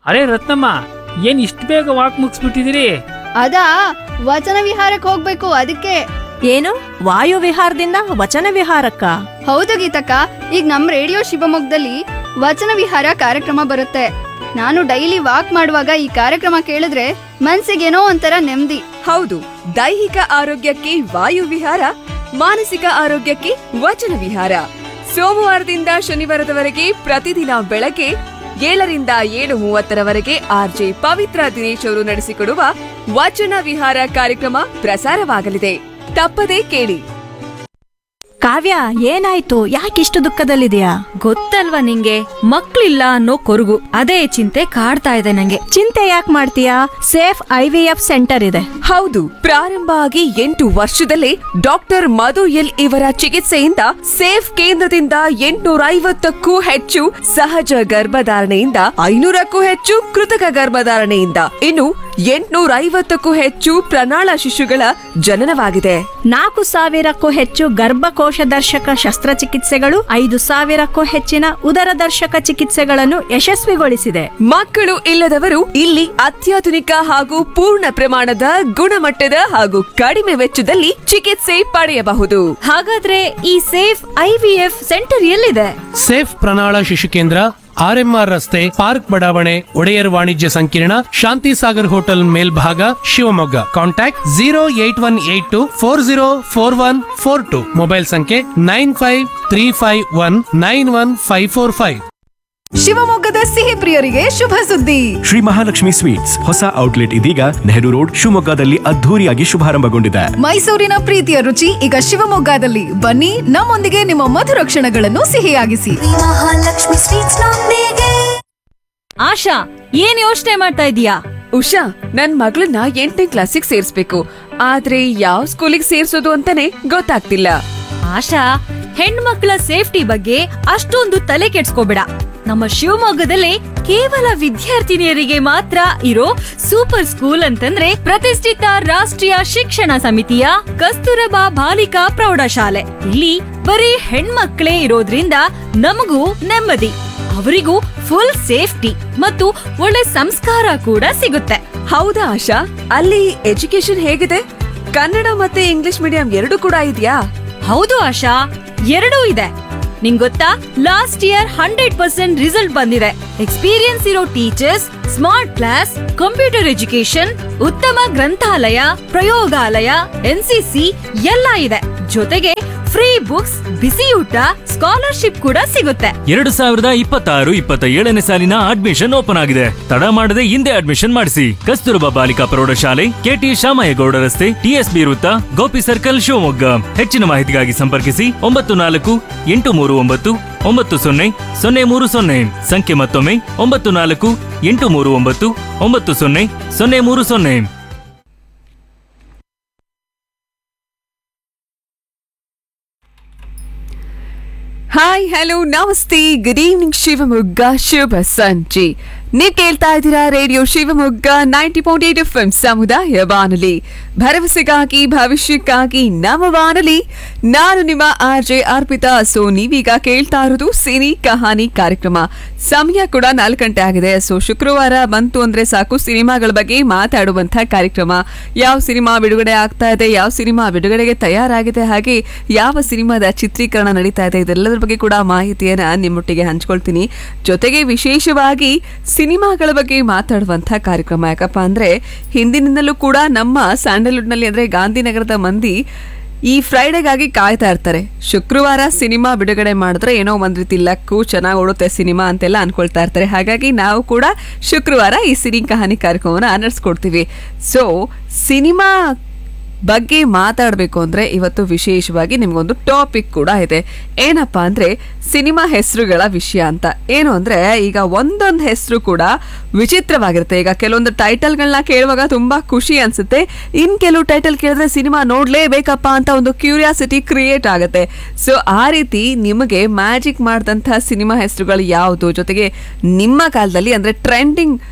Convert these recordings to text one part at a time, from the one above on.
ಅರೆ ರತ್ನಮ್ಮ ಏನ್ ಇಷ್ಟು ಬೇಗ ವಾಕ್ ಮುಗಿಸ್ಬಿಟ್ಟಿದಿರಿ ಅದಾ ವಚನ ವಿಹಾರಕ್ಕೆ ಹೋಗ್ಬೇಕು ಅದಕ್ಕೆ ಏನು ವಾಯು ವಿಹಾರದಿಂದ ವಚನ ವಿಹಾರಕ್ಕ ಹೌದು ಗೀತಕ್ಕ ಈಗ ನಮ್ ರೇಡಿಯೋ ಶಿವಮೊಗ್ಗದಲ್ಲಿ ವಚನ ವಿಹಾರ ಕಾರ್ಯಕ್ರಮ ಬರುತ್ತೆ ನಾನು ಡೈಲಿ ವಾಕ್ ಮಾಡುವಾಗ ಈ ಕಾರ್ಯಕ್ರಮ ಕೇಳಿದ್ರೆ ಮನ್ಸಿಗೇನೋ ಒಂಥರ ನೆಮ್ಮದಿ ಹೌದು ದೈಹಿಕ ಆರೋಗ್ಯಕ್ಕೆ ವಾಯು ವಿಹಾರ ಮಾನಸಿಕ ಆರೋಗ್ಯಕ್ಕೆ ವಚನ ವಿಹಾರ ಸೋಮವಾರದಿಂದ ಶನಿವಾರದವರೆಗೆ ಪ್ರತಿದಿನ ಬೆಳಗ್ಗೆ ಏಳರಿಂದ ಏಳು ಮೂವತ್ತರವರೆಗೆ ಆರ್ಜೆ ಪವಿತ್ರ ದಿನೇಶ್ ಅವರು ನಡೆಸಿಕೊಡುವ ವಚನ ವಿಹಾರ ಕಾರ್ಯಕ್ರಮ ಪ್ರಸಾರವಾಗಲಿದೆ ತಪ್ಪದೇ ಕೇಳಿ ಕಾವ್ಯ ಏನಾಯ್ತು ಯಾಕಿಷ್ಟು ದುಃಖದಲ್ಲಿದೆಯಾ ಗೊತ್ತಲ್ವಾ ನಿಂಗೆ ಮಕ್ಳಿಲ್ಲ ಅನ್ನೋ ಕೊರಗು ಅದೇ ಚಿಂತೆ ಕಾಡ್ತಾ ಇದೆ ನಂಗೆ ಚಿಂತೆ ಯಾಕೆ ಮಾಡ್ತೀಯಾ safe I V F centre ಇದೆ ಹೌದು ಪ್ರಾರಂಭ ಆಗಿ ಎಂಟು ವರ್ಷದಲ್ಲೇ ಡಾಕ್ಟರ್ ಮಧು ಎಲ್ ಇವರ ಚಿಕಿತ್ಸೆಯಿಂದ ಸೇಫ್ ಕೇಂದ್ರದಿಂದ ಎಂಟುನೂರ ಐವತ್ತಕ್ಕೂ ಹೆಚ್ಚು ಸಹಜ ಗರ್ಭಧಾರಣೆಯಿಂದ ಐನೂರಕ್ಕೂ ಹೆಚ್ಚು ಕೃತಕ ಗರ್ಭಧಾರಣೆಯಿಂದ ಇನ್ನು ಎಂಟುನೂರ ಐವತ್ತಕ್ಕೂ ಹೆಚ್ಚು ಪ್ರಣಾಳ ಶಿಶುಗಳ ಜನನವಾಗಿದೆ ನಾಲ್ಕು ಸಾವಿರಕ್ಕೂ ಹೆಚ್ಚು ಗರ್ಭಕೋಶ ದರ್ಶಕ ಶಸ್ತ್ರಚಿಕಿತ್ಸೆಗಳು ಐದು ಸಾವಿರಕ್ಕೂ ಹೆಚ್ಚಿನ ಉದರ ದರ್ಶಕ ಚಿಕಿತ್ಸೆಗಳನ್ನು ಯಶಸ್ವಿಗೊಳಿಸಿದೆ ಮಕ್ಕಳು ಇಲ್ಲದವರು ಇಲ್ಲಿ ಅತ್ಯಾಧುನಿಕ ಹಾಗೂ ಪೂರ್ಣ ಪ್ರಮಾಣದ ಗುಣಮಟ್ಟದ ಹಾಗೂ ಕಡಿಮೆ ವೆಚ್ಚದಲ್ಲಿ ಚಿಕಿತ್ಸೆ ಪಡೆಯಬಹುದು ಹಾಗಾದ್ರೆ ಈ safe I V F centre ಎಲ್ಲಿದೆ ಸೇಫ್ ಪ್ರಣಾಳ ಶಿಶು ಕೇಂದ್ರ ಆರ್ಎಂಆರ್ ರಸ್ತೆ ಪಾರ್ಕ್ ಬಡಾವಣೆ ಒಡೆಯರ್ ವಾಣಿಜ್ಯ ಸಂಕೀರ್ಣ ಶಾಂತಿ ಸಾಗರ್ ಹೋಟೆಲ್ ಮೇಲ್ಭಾಗ Shivamogga contact zero eight one eight two four zero four one four two mobile ಸಂಖ್ಯೆ nine five three five one nine one five four five ಶಿವಮೊಗ್ಗದ ಸಿಹಿ ಪ್ರಿಯರಿಗೆ ಶುಭ ಸುದ್ದಿ ಶ್ರೀ ಮಹಾಲಕ್ಷ್ಮಿ ಸ್ವೀಟ್ಸ್ ಹೊಸ ಔಟ್ಲೆಟ್ ಇದೀಗ ನೆಹರು ರೋಡ್ ಶಿವಮೊಗ್ಗದಲ್ಲಿ ಅದ್ಧೂರಿಯಾಗಿ ಶುಭಾರಂಭಗೊಂಡಿದೆ ಮೈಸೂರಿನ ಪ್ರೀತಿಯ ರುಚಿ ಈಗ ಶಿವಮೊಗ್ಗದಲ್ಲಿ ಬನ್ನಿ ನಮ್ಮೊಂದಿಗೆ ನಿಮ್ಮ ಮಧುರ ಕ್ಷಣಗಳನ್ನು ಸಿಹಿಯಾಗಿಸಿ ಮಹಾಲಕ್ಷ್ಮಿ ಸ್ವೀಟ್ಸ್ ನೊಂದಿಗೆ ಆಶಾ ಏನ್ ಯೋಚನೆ ಮಾಡ್ತಾ ಇದೀಯಾ ಉಷಾ ನನ್ ಮಗಳನ್ನ ಎಂಟನೇ ಕ್ಲಾಸಿಗೆ ಸೇರ್ಸ್ಬೇಕು ಆದ್ರೆ ಯಾವ ಸ್ಕೂಲಿಗೆ ಸೇರ್ಸೋದು ಅಂತಾನೆ ಗೊತ್ತಾಗ್ತಿಲ್ಲ ಆಶಾ ಹೆಣ್ಮಕ್ಳ ಸೇಫ್ಟಿ ಬಗ್ಗೆ ಅಷ್ಟೊಂದು ತಲೆ ಕೆಡ್ಸ್ಕೋಬೇಡ ನಮ್ಮ ಶಿವಮೊಗ್ಗದಲ್ಲಿ ಕೇವಲ ವಿದ್ಯಾರ್ಥಿನಿಯರಿಗೆ ಮಾತ್ರ ಇರೋ ಸೂಪರ್ ಸ್ಕೂಲ್ ಅಂತಂದ್ರೆ ಪ್ರತಿಷ್ಠಿತ ರಾಷ್ಟ್ರೀಯ ಶಿಕ್ಷಣ ಸಮಿತಿಯ ಕಸ್ತೂರಬಾ ಬಾಲಿಕಾ ಪ್ರೌಢಶಾಲೆ ಇಲ್ಲಿ ಬರೀ ಹೆಣ್ಮಕ್ಳೇ ಇರೋದ್ರಿಂದ ನಮಗೂ ನೆಮ್ಮದಿ ಅವರಿಗೂ ಫುಲ್ ಸೇಫ್ಟಿ ಮತ್ತು ಒಳ್ಳೆ ಸಂಸ್ಕಾರ ಕೂಡ ಸಿಗುತ್ತೆ ಹೌದಾ ಆಶಾ ಅಲ್ಲಿ ಎಜುಕೇಶನ್ ಹೇಗಿದೆ ಕನ್ನಡ ಮತ್ತೆ ಇಂಗ್ಲಿಷ್ ಮೀಡಿಯಂ ಎರಡು ಕೂಡ ಇದೆಯಾ ಹೌದು ಆಶಾ ಎರಡೂ ಇದೆ ನಿಂಗ್ ಗೊತ್ತಾ last year hundred percent result ಬಂದಿದೆ ಎಕ್ಸ್ಪೀರಿಯನ್ಸ್ ಇರೋ teachers smart class computer education ಉತ್ತಮ ಗ್ರಂಥಾಲಯ ಪ್ರಯೋಗಾಲಯ ಎನ್ಸಿಸಿ ಎಲ್ಲ ಇದೆ ಜೊತೆಗೆ ಫ್ರೀ ಬುಕ್ಸ್ ಬಿಸಿ ಊಟ ಸ್ಕಾಲರ್ಶಿಪ್ ಕೂಡ ಸಿಗುತ್ತೆ ಎರಡು ಸಾವಿರದ ಇಪ್ಪತ್ತಾರು ಇಪ್ಪತ್ತ ಏಳನೇ ಸಾಲಿನ ಅಡ್ಮಿಷನ್ ಓಪನ್ ಆಗಿದೆ ತಡ ಮಾಡದೆ ಹಿಂದೆ ಅಡ್ಮಿಷನ್ ಮಾಡಿಸಿ ಕಸ್ತೂರಬಾ ಬಾಲಿಕಾ ಪ್ರೌಢಶಾಲೆ ಕೆಟಿ ಶಾಮಯ್ಯಗೌಡ ರಸ್ತೆ ಟಿಎಸ್ಬಿ ವೃತ್ತ ಗೋಪಿ ಸರ್ಕಲ್ ಶಿವಮೊಗ್ಗ ಹೆಚ್ಚಿನ ಮಾಹಿತಿಗಾಗಿ ಸಂಪರ್ಕಿಸಿ ಒಂಬತ್ತು ನಾಲ್ಕು ಎಂಟು ಮೂರು ಒಂಬತ್ತು ಒಂಬತ್ತು ಸೊನ್ನೆ ಸೊನ್ನೆ ಮೂರು ಸೊನ್ನೆ ಸಂಖ್ಯೆ ಮತ್ತೊಮ್ಮೆ ಒಂಬತ್ತು ನಾಲ್ಕು ಎಂಟು ಮೂರು ಒಂಬತ್ತು ಒಂಬತ್ತು ಸೊನ್ನೆ ಸೊನ್ನೆ ಮೂರು ಸೊನ್ನೆ ಹಾಯ್ ಹಲೋ ನಮಸ್ತೆ ಗುಡ್ ಈವ್ನಿಂಗ್ ಶಿವಮೊಗ್ಗ ಶುಭ ಸಂಜೆ ನೀವ್ ಕೇಳ್ತಾ ಇದ್ದೀರಾ radio Shivamogga ninety point eight F ಸಮುದಾಯ ಬಾನುಲಿ ಭರವಸೆಗಾಗಿ ಭವಿಷ್ಯಕ್ಕಾಗಿ ನಮ್ಮ ಬಾನುಲಿ ನಾನು ನಿಮ್ಮ ಆರ್ ಜೆ ಅರ್ಪಿತಾ ಸೊ ನೀವೀಗ ಕೇಳ್ತಾ ಇರೋದು ಸಿನಿ ಕಹಾನಿ ಕಾರ್ಯಕ್ರಮ ಸಮಯ ಕೂಡ ನಾಲ್ಕು ಗಂಟೆ ಆಗಿದೆ ಸೊ ಶುಕ್ರವಾರ ಬಂತು ಅಂದ್ರೆ ಸಾಕು ಸಿನಿಮಾಗಳ ಬಗ್ಗೆ ಮಾತಾಡುವಂತ ಕಾರ್ಯಕ್ರಮ ಯಾವ ಸಿನಿಮಾ ಬಿಡುಗಡೆ ಆಗ್ತಾ ಇದೆ ಯಾವ ಸಿನಿಮಾ ಬಿಡುಗಡೆಗೆ ತಯಾರಾಗಿದೆ ಹಾಗೆ ಯಾವ ಸಿನಿಮಾದ ಚಿತ್ರೀಕರಣ ನಡೀತಾ ಇದೆ ಇದೆಲ್ಲದರ ಬಗ್ಗೆ ಕೂಡ ಮಾಹಿತಿಯನ್ನ ನಿಮ್ಮೊಟ್ಟಿಗೆ ಹಂಚ್ಕೊಳ್ತೀನಿ ಜೊತೆಗೆ ವಿಶೇಷವಾಗಿ ಸಿನಿಮಾಗಳ ಬಗ್ಗೆ ಮಾತಾಡುವಂತ ಕಾರ್ಯಕ್ರಮ ಯಾಕಪ್ಪ ಅಂದ್ರೆ ಹಿಂದಿನಿಂದಲೂ ಕೂಡ ನಮ್ಮ ಸ್ಯಾಂಡಲ್ವುಡ್ನಲ್ಲಿ ಅಂದ್ರೆ ಗಾಂಧಿನಗರದ ಮಂದಿ ಈ ಫ್ರೈಡೆಗಾಗಿ ಕಾಯ್ತಾ ಇರ್ತಾರೆ ಶುಕ್ರವಾರ ಸಿನಿಮಾ ಬಿಡುಗಡೆ ಮಾಡಿದ್ರೆ ಏನೋ ಒಂದ್ ರೀತಿ ಲಕ್ಕು ಚೆನ್ನಾಗಿ ಓಡುತ್ತೆ ಸಿನಿಮಾ ಅಂತೆಲ್ಲ ಅನ್ಕೊಳ್ತಾ ಇರ್ತಾರೆ ಹಾಗಾಗಿ ನಾವು ಕೂಡ ಶುಕ್ರವಾರ ಈ ಸಿನಿ ಕಹಾನಿ ಕಾರ್ಯಕ್ರಮವನ್ನು ನಡೆಸ್ಕೊಡ್ತೀವಿ ಸೊ ಸಿನಿಮಾ ಬಗ್ಗೆ ಮಾತಾಡಬೇಕು ಅಂದ್ರೆ ಇವತ್ತು ವಿಶೇಷವಾಗಿ ನಿಮ್ಗೊಂದು ಟಾಪಿಕ್ ಕೂಡ ಇದೆ ಏನಪ್ಪಾ ಅಂದ್ರೆ ಸಿನಿಮಾ ಹೆಸರುಗಳ ವಿಷಯ ಅಂತ ಏನು ಅಂದ್ರೆ ಈಗ ಒಂದೊಂದು ಹೆಸರು ಕೂಡ ವಿಚಿತ್ರವಾಗಿರುತ್ತೆ ಈಗ ಕೆಲವೊಂದು ಟೈಟಲ್ಗಳನ್ನ ಕೇಳುವಾಗ ತುಂಬಾ ಖುಷಿ ಅನ್ಸುತ್ತೆ ಇನ್ ಕೆಲವು ಟೈಟಲ್ ಕೇಳಿದ್ರೆ ಸಿನಿಮಾ ನೋಡ್ಲೇಬೇಕಪ್ಪ ಅಂತ ಒಂದು ಕ್ಯೂರಿಯಾಸಿಟಿ ಕ್ರಿಯೇಟ್ ಆಗುತ್ತೆ ಸೊ ಆ ರೀತಿ ನಿಮಗೆ ಮ್ಯಾಜಿಕ್ ಮಾಡಿದಂತಹ ಸಿನಿಮಾ ಹೆಸರುಗಳು ಯಾವುದು ಜೊತೆಗೆ ನಿಮ್ಮ ಕಾಲದಲ್ಲಿ ಅಂದ್ರೆ ಟ್ರೆಂಡಿಂಗ್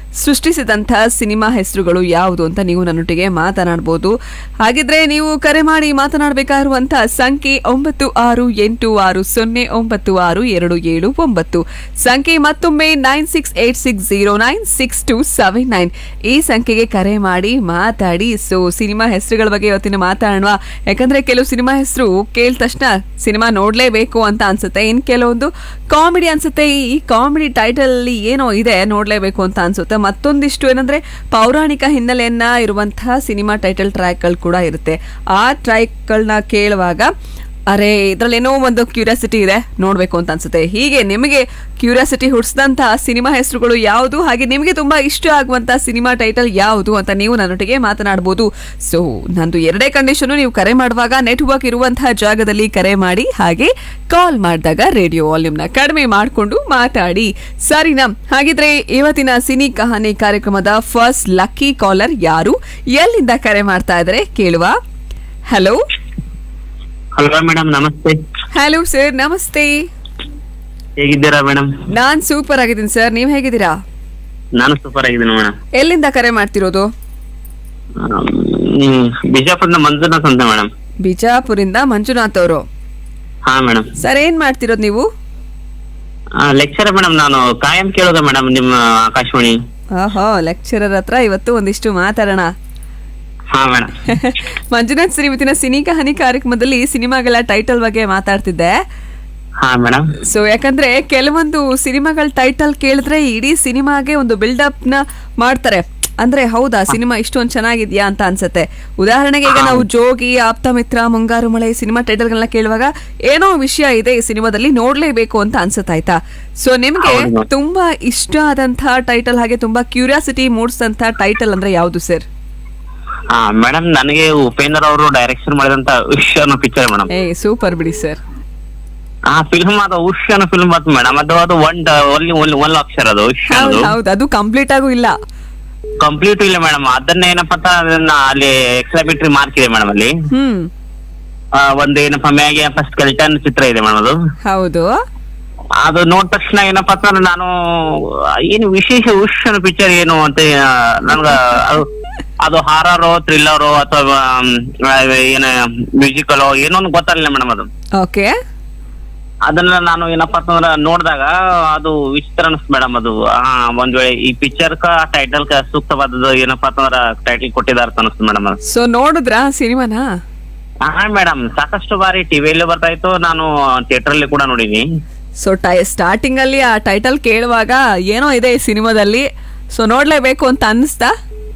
ಸೃಷ್ಟಿಸಿದಂತಹ ಸಿನಿಮಾ ಹೆಸರುಗಳು ಯಾವುದು ಅಂತ ನೀವು ನನ್ನೊಟ್ಟಿಗೆ ಮಾತನಾಡಬಹುದು ಹಾಗಿದ್ರೆ ನೀವು ಕರೆ ಮಾಡಿ ಮಾತನಾಡಬೇಕಾಗಿರುವಂತಹ ಸಂಖ್ಯೆ ಒಂಬತ್ತು ಆರು ಎಂಟು ಆರು ಸೊನ್ನೆ ಒಂಬತ್ತು ಆರು ಎರಡು ಏಳು ಒಂಬತ್ತು ಸಂಖ್ಯೆ ಮತ್ತೊಮ್ಮೆ nine six eight six zero nine six two seven nine ಈ ಸಂಖ್ಯೆಗೆ ಕರೆ ಮಾಡಿ ಮಾತಾಡಿ ಸೊ ಸಿನಿಮಾ ಹೆಸರುಗಳ ಬಗ್ಗೆ ಇವತ್ತಿನ ಮಾತಾಡೋಣ ಯಾಕಂದ್ರೆ ಕೆಲವು ಸಿನಿಮಾ ಹೆಸರು ಕೇಳಿದ ತಕ್ಷಣ ಸಿನಿಮಾ ನೋಡ್ಲೇಬೇಕು ಅಂತ ಅನ್ಸುತ್ತೆ ಇನ್ ಕೆಲವೊಂದು ಕಾಮಿಡಿ ಅನ್ಸುತ್ತೆ ಈ ಕಾಮಿಡಿ ಟೈಟಲ್ ಅಲ್ಲಿ ಏನೋ ಇದೆ ನೋಡ್ಲೇಬೇಕು ಅಂತ ಅನ್ಸುತ್ತೆ ಮತ್ತೊಂದಿಷ್ಟು ಏನಂದ್ರೆ ಪೌರಾಣಿಕ ಹಿನ್ನೆಲೆಯನ್ನ ಇರುವಂತಹ ಸಿನಿಮಾ ಟೈಟಲ್ ಟ್ರ್ಯಾಕ್ಗಳು ಕೂಡ ಇರುತ್ತೆ ಆ ಟ್ರ್ಯಾಕ್ಗಳನ್ನ ಕೇಳುವಾಗ ಅರೆ ಇದ್ರಲ್ಲಿ ಏನೋ ಒಂದು ಕ್ಯೂರಿಯಾಸಿಟಿ ಇದೆ ನೋಡ್ಬೇಕು ಅಂತ ಅನ್ಸುತ್ತೆ ಹೀಗೆ ನಿಮಗೆ ಕ್ಯೂರಿಯಾಸಿಟಿ ಹುಟ್ಟಿಸಿದಂತಹ ಸಿನಿಮಾ ಹೆಸರುಗಳು ಯಾವುದು ಹಾಗೆ ನಿಮಗೆ ತುಂಬಾ ಇಷ್ಟ ಆಗುವಂತಹ ಸಿನಿಮಾ ಟೈಟಲ್ ಯಾವುದು ಅಂತ ನೀವು ನನ್ನೊಟ್ಟಿಗೆ ಮಾತನಾಡಬಹುದು ಸೊ ನಂದು ಎರಡೇ ಕಂಡೀಷನ್ ನೀವು ಕರೆ ಮಾಡುವಾಗ ನೆಟ್ವರ್ಕ್ ಇರುವಂತಹ ಜಾಗದಲ್ಲಿ ಕರೆ ಮಾಡಿ ಹಾಗೆ ಕಾಲ್ ಮಾಡಿದಾಗ ರೇಡಿಯೋ ವಾಲ್ಯೂಮ್ನ ಕಡಿಮೆ ಮಾಡಿಕೊಂಡು ಮಾತಾಡಿ ಸರಿನಾ ಹಾಗಿದ್ರೆ ಇವತ್ತಿನ ಸಿನಿ ಕಹಾನಿ ಕಾರ್ಯಕ್ರಮದ ಫಸ್ಟ್ ಲಕ್ಕಿ ಕಾಲರ್ ಯಾರು ಎಲ್ಲಿಂದ ಕರೆ ಮಾಡ್ತಾ ಇದ್ದಾರೆ ಕೇಳುವ ಹಲೋ ಹಲೋ ಮೇಡಮ್ ನಮಸ್ತೆ ಹಲೋ ಸರ್ ನಮಸ್ತೆ ಹೇಗಿದ್ದೀರಾ ಮೇಡಮ್ ನಾನ್ ಸೂಪರ್ ಆಗಿದ್ದೀನಿ ಸರ್ ನೀವ್ ಹೇಗಿದ್ದೀರಾ ನಾನು ಸೂಪರ್ ಆಗಿದ್ದೀನಿ ಮೇಡಮ್ ಎಲ್ಲಿಂದ ಕರೆ ಮಾಡ್ತಿರೋದು ಬಿಜಾಪುರದ ಮಂಜುನಾಥ್ ಅಂತ ಮೇಡಮ್ ಬಿಜಾಪುರಿಂದ ಮಂಜುನಾಥ್ ಅವರು ಹಾ ಮೇಡಮ್ ಸರ್ ಏನ್ ಮಾಡ್ತಿರೋದು ನೀವು ಲೆಕ್ಚರ್ ಮೇಡಮ್ ನಾನು ಕಾಯಂ ಕೇಳೋದ ಮೇಡಮ್ ನಿಮ್ಮ ಆಕಾಶವಾಣಿ ಆಹೋ ಲೆಕ್ಚರರ್ ಹತ್ರ ಇವತ್ತು ಒಂದಿಷ್ಟು ಮಾತಾಡೋಣ ಹಾ ಮೇಡಮ್ ಮಂಜುನಾಥ್ ಸರ್ ಇವತ್ತಿನ ಸಿನಿ ಕಹಾನಿ ಕಾರ್ಯಕ್ರಮದಲ್ಲಿ ಸಿನಿಮಾಗಳ ಟೈಟಲ್ ಬಗ್ಗೆ ಮಾತಾಡ್ತಿದ್ದೆ ಹಾ ಮೇಡಮ್ ಸೊ ಯಾಕಂದ್ರೆ ಕೆಲವೊಂದು ಸಿನಿಮಾಗಳ ಟೈಟಲ್ ಕೇಳಿದ್ರೆ ಇಡೀ ಸಿನಿಮಾಗೆ ಒಂದು ಬಿಲ್ಡಪ್ ನ ಮಾಡ್ತಾರೆ ಅಂದ್ರೆ ಹೌದಾ ಸಿನಿಮಾ ಇಷ್ಟೊಂದು ಚೆನ್ನಾಗಿದ್ಯಾ ಅಂತ ಅನ್ಸತ್ತೆ ಉದಾಹರಣೆಗೆ ಈಗ ನಾವು ಜೋಗಿ ಆಪ್ತ ಮಿತ್ರ ಮುಂಗಾರು ಮಳೆ ಸಿನಿಮಾ ಟೈಟಲ್ಗಳನ್ನ ಕೇಳುವಾಗ ಏನೋ ವಿಷಯ ಇದೆ ಈ ಸಿನಿಮಾದಲ್ಲಿ ನೋಡ್ಲೇಬೇಕು ಅಂತ ಅನ್ಸತ್ತಾಯ್ತಾ ಸೊ ನಿಮ್ಗೆ ಹೌದು. ತುಂಬಾ ಇಷ್ಟ ಆದಂತಹ ಟೈಟಲ್ ಹಾಗೆ ತುಂಬಾ ಕ್ಯೂರಿಯಾಸಿಟಿ ಮೂಡಿಸಿದಂತಹ ಟೈಟಲ್ ಅಂದ್ರೆ ಯಾವುದು ಸರ್ ಹಾ ಮೇಡಮ್ ನನಗೆ ಉಪೇಂದ್ರ ಅವರು ಡೈರೆಕ್ಷನ್ ಮಾಡಿದಂತ ಉಶ್ ಅನ್ನೋ ಪಿಕ್ಚರ್ ಮೇಡಮ್ ಏ ಸೂಪರ್ ಬಿಡಿ ಸರ್ ಆ ಫಿಲ್ಮ್ ಅದು ಉಶ್ ಅನ್ನೋ ಫಿಲ್ಮ್ ಬಂತು ಮೇಡಮ್ ಅದು ಅದು ಒನ್ ಒನ್ಲಿ ಒನ್ ಒನ್ ಅಕ್ಷರ ಅದು ಉಶ್ ಹೌದು ಅನ್ನೋದು ಹೌದು ಅದು ಕಂಪ್ಲೀಟ್ ಆಗೂ ಇಲ್ಲ ಕಂಪ್ಲೀಟ್ ಇಲ್ಲ ಮೇಡಮ್ ಅದನ್ನ ಏನಪ್ಪಾ ಅಂತ ಅದನ್ನ ಅಲ್ಲಿ ಎಕ್ಸ್ಟ್ರಾ ಮಾರ್ಕ್ ಇದೆ ಮೇಡಮ್ ಅಲ್ಲಿ ಹ್ಮ್ ಆ, ಒಂದು ಏನಪ್ಪಾ ಮ್ಯಾಗೆ ಫಸ್ಟ್ ಕೆಲ್ಟನ್ ಚಿತ್ರ ಇದೆ ಮೇಡಮ್ ಅದು ಹೌದು ಅದು ನೋಡಿದ ತಕ್ಷಣ ಏನಪ್ಪಾ ಅಂತಂದ್ರೆ ನಾನು ಏನು ವಿಶೇಷ ಉಶ್ ಅನ್ನೋ ಪಿಕ್ಚರ್ ಏನು ಅಂತ ಆ, ನನ್ಗ ಅದು ಅದು ಹಾರರೋ ಥ್ರಿಲ್ಲರೋ ಅಥವಾ ಆಮ್, ಆ, ಏನ ಮ್ಯೂಸಿಕಲೋ ಏನೋ ಒಂದು ಗೊತ್ತಾಗಲಿಲ್ಲ ಮೇಡಮ್ ಅದು ಓಕೆ ಅದನ್ನ ನಾನು ಏನಪ್ಪಾ ಅಂತಂದ್ರ ನೋಡಿದಾಗ ಅದು ವಿಚಿತ್ರ ಅನಿಸ್ತು ಮೇಡಮ್ ಅದು ಆ, ಒಂದ್ ವೇಳೆ ಈ ಪಿಕ್ಚರ್ ಕ ಟೈಟಲ್ ಕ ಸೂಕ್ತವಾದದ್ದು ಏನಪ್ಪಾ ಅಂತಂದ್ರ ಟೈಟಲ್ ಕೊಟ್ಟಿದಾರ ಅಂತ ಅನಿಸ್ತು ಮೇಡಮ್ ಅದು ಸೊ ನೋಡಿದ್ರಾ ಸಿನಿಮಾನ ಹಾ ಮೇಡಮ್ ಸಾಕಷ್ಟು ಬಾರಿ ಟಿವಿಯಲ್ಲೂ ಬರ್ತಾ ಇತ್ತು ನಾನು ಥಿಯೇಟರ್ ಅಲ್ಲಿ ಕೂಡ ನೋಡಿನಿ ಸೊ ಟೈ ಸ್ಟಾರ್ಟಿಂಗ್ ಅಲ್ಲಿ ಆ ಟೈಟಲ್ ಕೇಳುವಾಗ ಏನೋ ಇದೆ ಈ ಸಿನಿಮಾದಲ್ಲಿ ಸೊ ನೋಡ್ಲೇಬೇಕು ಅಂತ ಅನಿಸ್ತಾ